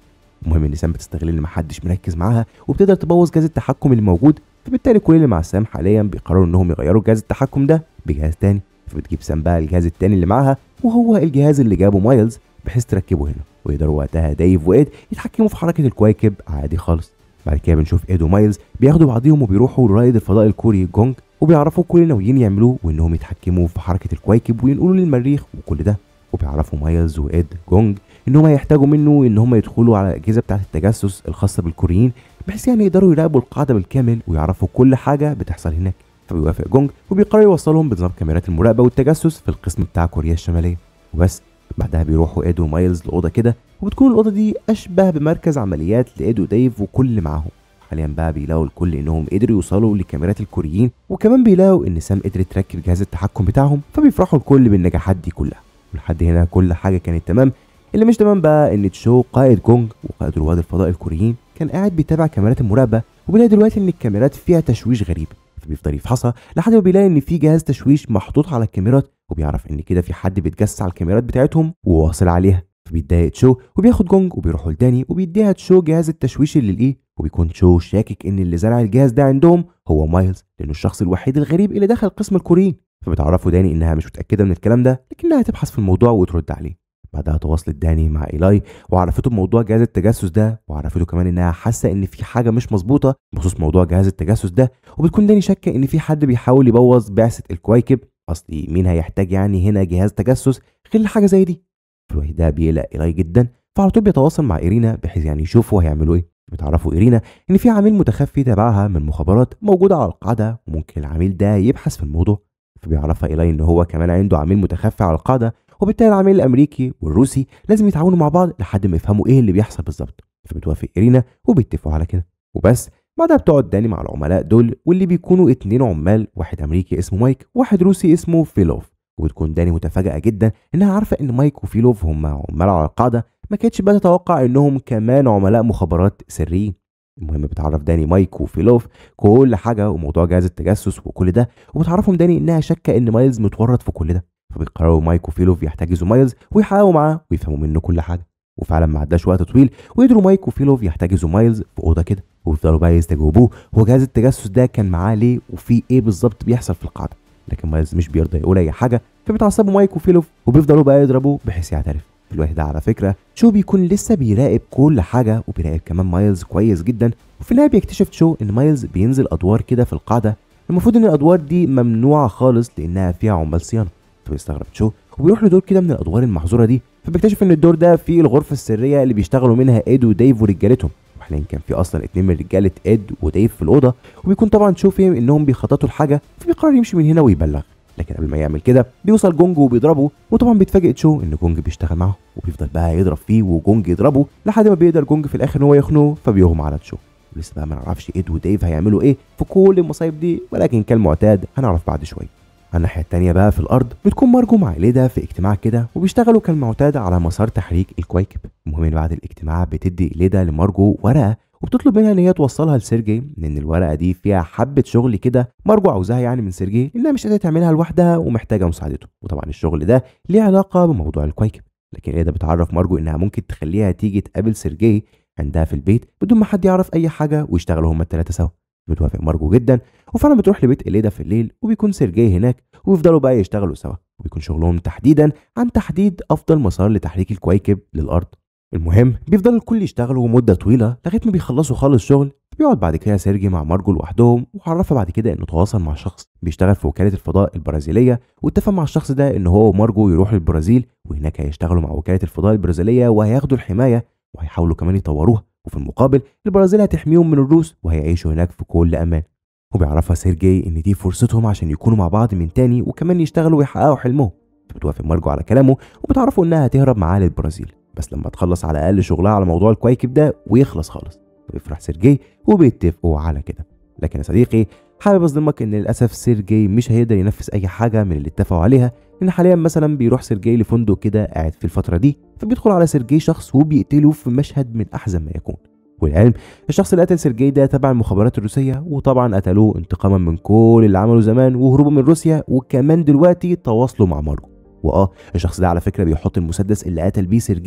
المهم ان سام بتستغل ان محدش مركز معاها وبتقدر تبوظ جهاز التحكم اللي موجود فبالتالي كل اللي مع سام حاليا بيقرروا انهم يغيروا جهاز التحكم ده بجهاز تاني فبتجيب سام بقى الجهاز التاني اللي معاها وهو الجهاز اللي جابه مايلز بحيث تركبه هنا ويقدروا وقتها دايف وايد يتحكموا في حركه الكواكب عادي خالص بعد كده بنشوف ايد ومايلز بياخدوا بعضيهم وبيروحوا لرائد الفضاء الكوري جونج وبيعرفوا كل اللي ناويين يعملوه وانهم يتحكموا في حركه الكواكب وينقلوا للمريخ وكل ده وبيعرفوا مايلز وايد جونج ان هم هيحتاجوا منه ان هم يدخلوا على الاجهزه بتاعه التجسس الخاصه بالكوريين بحيث يعني يقدروا يراقبوا القاعده بالكامل ويعرفوا كل حاجه بتحصل هناك فبيوافق جونج وبيقرر يوصلهم بنظام كاميرات المراقبه والتجسس في القسم بتاع كوريا الشماليه وبس بعدها بيروحوا ايد ومايلز لاوضه كده وبتكون الاوضه دي اشبه بمركز عمليات لايد وديف وكل اللي معاهم حاليا بقى بيلاقوا الكل انهم قدروا يوصلوا لكاميرات الكوريين وكمان بيلاقوا ان سام قدرت تركب جهاز التحكم بتاعهم فبيفرحوا الكل بالنجاحات دي كلها ولحد هنا كل حاجه كانت تمام اللي مش تمام بقى ان تشو قائد جونج وقائد رواد الفضاء الكوريين كان قاعد بيتابع كاميرات المراقبه وبيلاقي دلوقتي ان الكاميرات فيها تشويش غريب فبيفضل يفحصها لحد ما بيلاقي ان في جهاز تشويش محطوط على الكاميرات وبيعرف ان كده في حد بيتجسس على الكاميرات بتاعتهم وواصل عليها فبيتضايق تشو وبياخد جونج وبيروحوا لداني وبيديها تشو جهاز التشويش اللي لقيه وبيكون تشو شاكك ان اللي زرع الجهاز ده عندهم هو مايلز لانه الشخص الوحيد الغريب اللي دخل قسم الكوريين فبتعرفوا داني انها مش متاكده من الكلام ده لكنها تبحث في الموضوع وترد عليه بعدها تواصلت داني مع ايلاي وعرفته بموضوع جهاز التجسس ده وعرفته كمان انها حاسه ان في حاجه مش مظبوطه بخصوص موضوع جهاز التجسس ده وبتكون داني شاكه ان في حد بيحاول يبوظ بعثه الكواكب اصلي مين هيحتاج يعني هنا جهاز تجسس غير لحاجه زي دي فالوحي ده بيقلق ايلاي جدا فعلى طول بيتواصل مع ايرينا بحيث يعني يشوفوا هيعملوا ايه بتعرفوا ايرينا ان في عميل متخفي تبعها من المخابرات موجود على القاعده وممكن العميل ده يبحث في الموضوع فبيعرفها ايلاي ان هو كمان عنده عميل متخفي على القاعده وبالتالي العميل الامريكي والروسي لازم يتعاونوا مع بعض لحد ما يفهموا ايه اللي بيحصل بالظبط فبتوافق ايرينا وبيتفقوا على كده وبس بعدها بتقعد داني مع العملاء دول واللي بيكونوا اتنين عمال واحد امريكي اسمه مايك وواحد روسي اسمه فيلوف وبتكون داني متفاجئه جدا انها عارفه ان مايك وفيلوف هم عمال على القاعده ما كانتش بقى تتوقع انهم كمان عملاء مخابرات سريين المهم بتعرف داني مايك وفيلوف كل حاجه وموضوع جهاز التجسس وكل ده وبتعرفهم داني انها شاكه ان مايلز متورط في كل ده فبيقرروا مايك وفيلوف يحتجزوا مايلز ويحققوا معاه ويفهموا منه كل حاجه وفعلا ما عداش وقت طويل وقدروا مايك وفيلوف يحتجزوا مايلز في اوضه كده ويفضلوا بقى يستجوبوه هو جهاز التجسس ده كان معاه ليه وفي ايه بالظبط بيحصل في القاعده لكن مايلز مش بيرضى يقول اي حاجه فبيتعصبوا مايك وفيلوف وبيفضلوا بقى يضربوه بحيث يعترف الواحد ده على فكره شو بيكون لسه بيراقب كل حاجه وبيراقب كمان مايلز كويس جدا وفي النهايه بيكتشف شو ان مايلز بينزل ادوار كده في القاعده المفروض ان الادوار دي ممنوعه خالص لانها فيها عمال صيانه فبيستغرب شو وبيروح لدور كده من الادوار المحظوره دي فبيكتشف ان الدور ده فيه الغرفه السريه اللي بيشتغلوا منها ايد وديف ورجالتهم وحاليا كان في اصلا اتنين من رجاله ايد وديف في الاوضه وبيكون طبعا شو فهم انهم بيخططوا لحاجه فبيقرر يمشي من هنا ويبلغ لكن قبل ما يعمل كده بيوصل جونج وبيضربه وطبعا بيتفاجئ شو ان جونج بيشتغل معاه وبيفضل بقى يضرب فيه وجونج يضربه لحد ما بيقدر جونج في الاخر ان هو يخنقه فبيغمى على شو لسه بقى ما نعرفش ايد وديف هيعملوا ايه في كل المصايب دي ولكن كالمعتاد هنعرف بعد شويه على الناحية التانية بقى في الأرض بتكون مارجو مع ليدا في اجتماع كده وبيشتغلوا كالمعتاد على مسار تحريك الكويكب المهم بعد الاجتماع بتدي ليدا لمارجو ورقة وبتطلب منها ان هي توصلها لسيرجي لان الورقه دي فيها حبه شغل كده مارجو عاوزاها يعني من سيرجي لانها مش قادره تعملها لوحدها ومحتاجه مساعدته وطبعا الشغل ده ليه علاقه بموضوع الكويكب لكن ليدا بتعرف مارجو انها ممكن تخليها تيجي تقابل سيرجي عندها في البيت بدون ما حد يعرف اي حاجه ويشتغلوا هما الثلاثه سوا بتوافق مارجو جدا وفعلا بتروح لبيت إليدا في الليل وبيكون سيرجي هناك ويفضلوا بقى يشتغلوا سوا وبيكون شغلهم تحديدا عن تحديد افضل مسار لتحريك الكويكب للارض المهم بيفضل الكل يشتغلوا مده طويله لغايه ما بيخلصوا خالص شغل بيقعد بعد كده سيرجي مع مارجو لوحدهم وعرفها بعد كده انه تواصل مع شخص بيشتغل في وكاله الفضاء البرازيليه واتفق مع الشخص ده ان هو ومارجو يروحوا البرازيل وهناك هيشتغلوا مع وكاله الفضاء البرازيليه وهياخدوا الحمايه وهيحاولوا كمان يطوروها وفي المقابل البرازيل هتحميهم من الروس وهيعيشوا هناك في كل امان وبيعرفها سيرجي ان دي فرصتهم عشان يكونوا مع بعض من تاني وكمان يشتغلوا ويحققوا حلمهم فبتوافق مارجو على كلامه وبتعرفوا انها هتهرب معاه للبرازيل بس لما تخلص على الاقل شغلها على موضوع الكويكب ده ويخلص خالص بيفرح سيرجي وبيتفقوا على كده لكن يا صديقي حابب اصدمك ان للاسف سيرجي مش هيقدر ينفذ اي حاجه من اللي اتفقوا عليها لان حاليا مثلا بيروح سيرجي لفندق كده قاعد في الفتره دي فبيدخل على سيرجي شخص وبيقتله في مشهد من احزن ما يكون والعلم الشخص اللي قتل سيرجي ده تبع المخابرات الروسيه وطبعا قتلوه انتقاما من كل اللي عمله زمان وهروبه من روسيا وكمان دلوقتي تواصلوا مع مارجو واه الشخص ده على فكره بيحط المسدس اللي قتل بيه سيرجي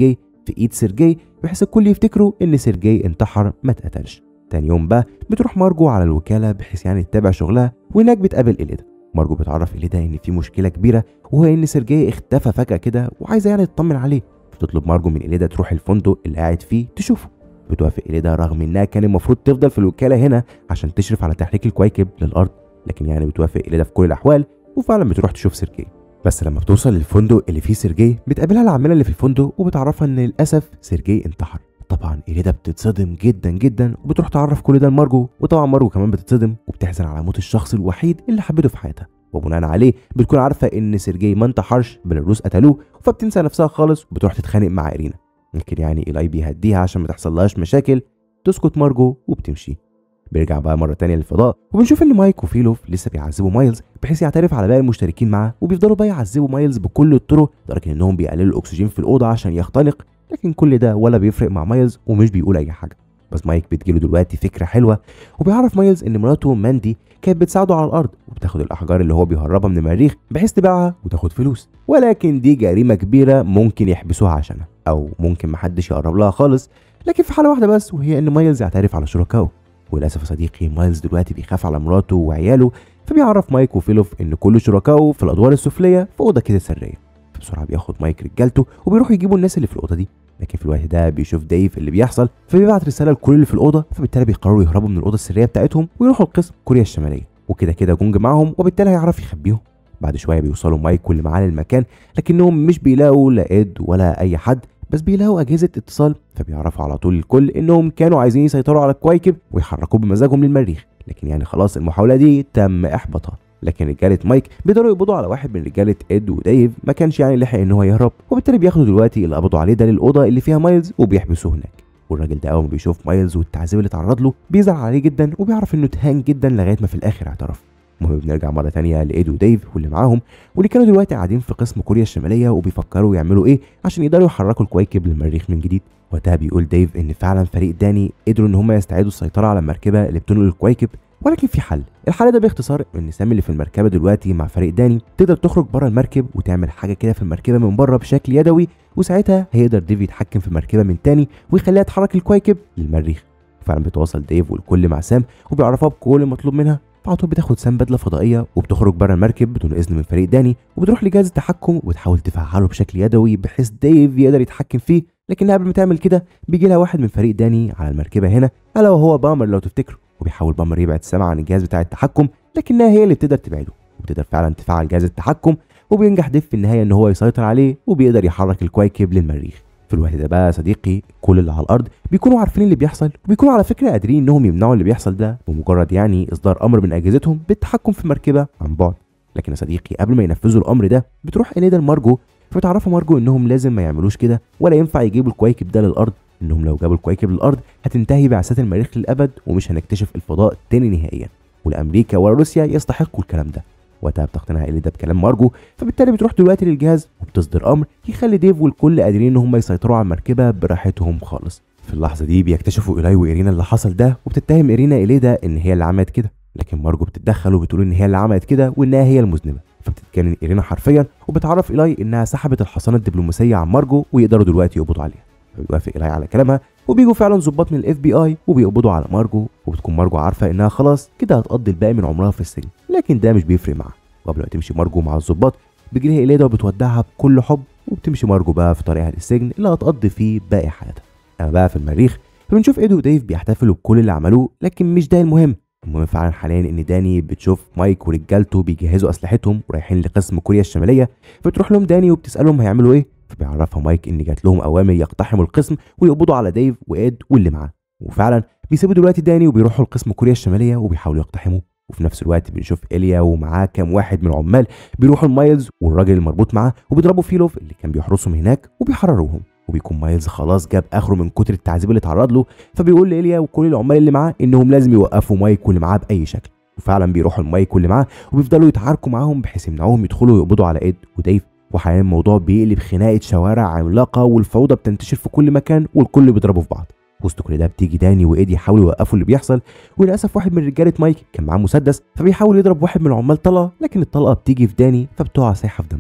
في ايد سيرجي بحيث الكل يفتكروا ان سيرجي انتحر ما اتقتلش تاني يوم بقى بتروح مارجو على الوكاله بحيث يعني تتابع شغلها وهناك بتقابل إليدا مارجو بتعرف إليدا ان في مشكله كبيره وهو ان سيرجي اختفى فجاه كده وعايزه يعني تطمن عليه بتطلب مارجو من إليدا تروح الفندق اللي قاعد فيه تشوفه بتوافق إليدا رغم انها كان المفروض تفضل في الوكاله هنا عشان تشرف على تحريك الكويكب للارض لكن يعني بتوافق إليدا في كل الاحوال وفعلا بتروح تشوف سيرجي بس لما بتوصل للفندق اللي فيه سيرجي بتقابلها العامله اللي في الفندق وبتعرفها ان للاسف سيرجي انتحر طبعا إليدا بتتصدم جدا جدا وبتروح تعرف كل ده لمارجو وطبعا مارجو كمان بتتصدم وبتحزن على موت الشخص الوحيد اللي حبته في حياتها وبناء عليه بتكون عارفه ان سيرجي ما انتحرش بل الروس قتلوه فبتنسى نفسها خالص وبتروح تتخانق مع إيرينا ممكن يعني إيلاي بيهديها عشان ما تحصلهاش مشاكل تسكت مارجو وبتمشي بيرجع بقى مرة تانية للفضاء وبنشوف إن مايك وفيلوف لسه بيعذبوا مايلز بحيث يعترف على باقي المشتركين معاه وبيفضلوا بقى يعذبوا مايلز بكل الطرق لدرجة إنهم بيقللوا الأكسجين في الأوضة عشان يختنق لكن كل ده ولا بيفرق مع مايلز ومش بيقول أي حاجة بس مايك بتجيله دلوقتي فكرة حلوة وبيعرف مايلز إن مراته ماندي كانت بتساعده على الأرض وبتاخد الأحجار اللي هو بيهربها من المريخ بحيث تبيعها وتاخد فلوس ولكن دي جريمة كبيرة ممكن يحبسوها عشانها أو ممكن محدش يقرب لها خالص لكن في حالة واحدة بس وهي إن مايلز يعترف على شركائه وللاسف يا صديقي مايلز دلوقتي بيخاف على مراته وعياله فبيعرف مايك وفيلوف ان كل شركائه في الادوار السفليه في اوضه كده سريه فبسرعه بياخد مايك رجالته وبيروحوا يجيبوا الناس اللي في الاوضه دي لكن في الوقت ده بيشوف دايف اللي بيحصل فبيبعت رساله لكل اللي في الاوضه فبالتالي بيقرروا يهربوا من الاوضه السريه بتاعتهم ويروحوا لقسم كوريا الشماليه وكده كده جونج معاهم وبالتالي هيعرف يخبيهم بعد شويه بيوصلوا مايك واللي معاه للمكان لكنهم مش بيلاقوا لا ايد ولا اي حد بس بيلاقوا اجهزه اتصال فبيعرفوا على طول الكل انهم كانوا عايزين يسيطروا على الكواكب ويحركوا بمزاجهم للمريخ لكن يعني خلاص المحاوله دي تم احباطها لكن رجاله مايك بيقدروا يقبضوا على واحد من رجاله اد وديف ما كانش يعني لحق ان هو يهرب وبالتالي بياخدوا دلوقتي اللي قبضوا عليه ده للاوضه اللي فيها مايلز وبيحبسوه هناك والراجل ده اول ما بيشوف مايلز والتعذيب اللي اتعرض له بيزعل عليه جدا وبيعرف انه تهان جدا لغايه ما في الاخر اعترف المهم بنرجع مره تانية لايد وديف واللي معاهم واللي كانوا دلوقتي قاعدين في قسم كوريا الشماليه وبيفكروا يعملوا ايه عشان يقدروا يحركوا الكواكب للمريخ من جديد وقتها بيقول ديف ان فعلا فريق داني قدروا ان هم يستعيدوا السيطره على المركبه اللي بتنقل الكواكب ولكن في حل الحل ده باختصار ان سامي اللي في المركبه دلوقتي مع فريق داني تقدر تخرج بره المركب وتعمل حاجه كده في المركبه من بره بشكل يدوي وساعتها هيقدر ديف يتحكم في المركبه من تاني ويخليها تحرك الكواكب للمريخ فعلا بيتواصل ديف والكل مع سام وبيعرفها بكل المطلوب منها على طول بتاخد سام بدله فضائيه وبتخرج بره المركب بدون اذن من فريق داني وبتروح لجهاز التحكم وبتحاول تفعله بشكل يدوي بحيث ديف يقدر يتحكم فيه لكن قبل ما تعمل كده بيجي لها واحد من فريق داني على المركبه هنا الا وهو بامر لو تفتكروا وبيحاول بامر يبعد سام عن الجهاز بتاع التحكم لكنها هي اللي بتقدر تبعده وبتقدر فعلا تفعل جهاز التحكم وبينجح ديف في النهايه ان هو يسيطر عليه وبيقدر يحرك الكواكب للمريخ في الوقت ده بقى يا صديقي كل اللي على الارض بيكونوا عارفين اللي بيحصل وبيكونوا على فكره قادرين انهم يمنعوا اللي بيحصل ده بمجرد يعني اصدار امر من اجهزتهم بالتحكم في المركبه عن بعد لكن يا صديقي قبل ما ينفذوا الامر ده بتروح اليدا لمارجو فبتعرفوا مارجو انهم لازم ما يعملوش كده ولا ينفع يجيبوا الكواكب ده للارض انهم لو جابوا الكواكب للارض هتنتهي بعثات المريخ للابد ومش هنكتشف الفضاء تاني نهائيا ولا امريكا ولا روسيا يستحقوا الكلام ده وقتها بتقتنع اليدا بكلام مارجو فبالتالي بتروح دلوقتي للجهاز وبتصدر امر يخلي ديف والكل قادرين ان هم يسيطروا على المركبه براحتهم خالص في اللحظه دي بيكتشفوا ايلاي وايرينا اللي حصل ده وبتتهم ايرينا اليدا ان هي اللي عملت كده لكن مارجو بتتدخل وبتقول ان هي اللي عملت كده وانها هي المذنبه فبتتجنن ايرينا حرفيا وبتعرف ايلاي انها سحبت الحصانه الدبلوماسيه عن مارجو ويقدروا دلوقتي يقبضوا عليها فبيوافق ايلاي على كلامها وبيجوا فعلا ظباط من الاف بي اي وبيقبضوا على مارجو وبتكون مارجو عارفه انها خلاص كده هتقضي الباقي من عمرها في السجن لكن ده مش بيفرق معاها وقبل ما تمشي مارجو مع الظباط بتجريها إليدا وبتودعها بكل حب وبتمشي مارجو بقى في طريقها للسجن اللي هتقضي فيه باقي حياتها أما بقى في المريخ فبنشوف إيدو وديف بيحتفلوا بكل اللي عملوه لكن مش ده المهم المهم فعلا حاليا ان داني بتشوف مايك ورجالته بيجهزوا اسلحتهم ورايحين لقسم كوريا الشماليه فبتروح لهم داني وبتسالهم هيعملوا ايه فبيعرفها مايك ان جات لهم اوامر يقتحموا القسم ويقبضوا على ديف وايد واللي معاه وفعلا بيسيبوا دلوقتي داني وبيروحوا لقسم كوريا الشماليه وبيحاولوا يقتحموه وفي نفس الوقت بنشوف إيليا ومعاه كام واحد من العمال بيروحوا لمايلز والراجل المربوط معاه وبيضربوا فيلوف اللي كان بيحرسهم هناك وبيحرروهم وبيكون مايلز خلاص جاب اخره من كتر التعذيب اللي اتعرض له فبيقول لإيليا وكل العمال اللي معاه انهم لازم يوقفوا مايك واللي معاه باي شكل وفعلا بيروحوا لمايك واللي معاه وبيفضلوا يتعاركوا معاهم بحيث يمنعوهم يدخلوا ويقبضوا على ايد وديف وحاليا الموضوع بيقلب خناقه شوارع عملاقه والفوضى بتنتشر في كل مكان والكل بيضربوا في بعض وسط كل ده بتيجي داني وايدي يحاولوا يوقفوا اللي بيحصل وللاسف واحد من رجاله مايك كان معاه مسدس فبيحاول يضرب واحد من العمال طلقه لكن الطلقه بتيجي في داني فبتقع سايحه في دمها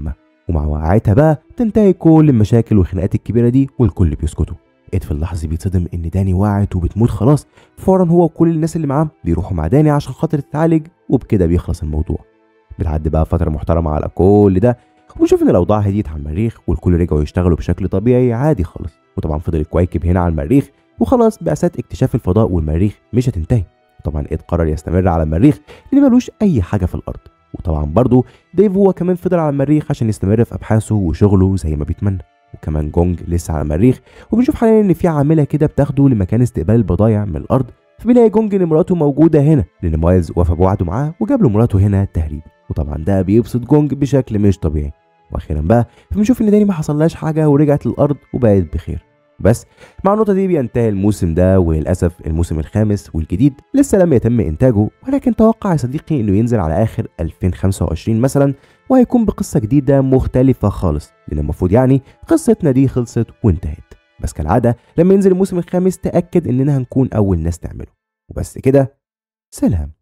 ومع وقعتها بقى تنتهي كل المشاكل والخناقات الكبيره دي والكل بيسكتوا اد في اللحظه دي بيتصدم ان داني وقعت وبتموت خلاص فورا هو وكل الناس اللي معاه بيروحوا مع داني عشان خاطر تتعالج وبكده بيخلص الموضوع بتعدي بقى فتره محترمه على كل ده وبنشوف ان الاوضاع هديت على المريخ والكل رجعوا يشتغلوا بشكل طبيعي عادي خالص وطبعا فضل الكواكب هنا على المريخ وخلاص بعثات اكتشاف الفضاء والمريخ مش هتنتهي وطبعا اد قرر يستمر على المريخ لان ملوش اي حاجه في الارض وطبعا برضه ديف هو كمان فضل على المريخ عشان يستمر في ابحاثه وشغله زي ما بيتمنى وكمان جونج لسه على المريخ وبنشوف حاليا ان في عامله كده بتاخده لمكان استقبال البضايع من الارض فبيلاقي جونج ان مراته موجوده هنا لان مايلز وفى بوعده معاه وجاب له مراته هنا تهريب وطبعا ده بيبسط جونج بشكل مش طبيعي واخيرا بقى بنشوف ان داني ما حصلهاش حاجه ورجعت للارض وبقت بخير بس مع النقطة دي بينتهي الموسم ده وللأسف الموسم الخامس والجديد لسه لم يتم إنتاجه ولكن توقع يا صديقي إنه ينزل على آخر 2025 مثلا وهيكون بقصة جديدة مختلفة خالص لأن المفروض يعني قصتنا دي خلصت وانتهت بس كالعادة لما ينزل الموسم الخامس تأكد إننا هنكون أول ناس تعمله وبس كده سلام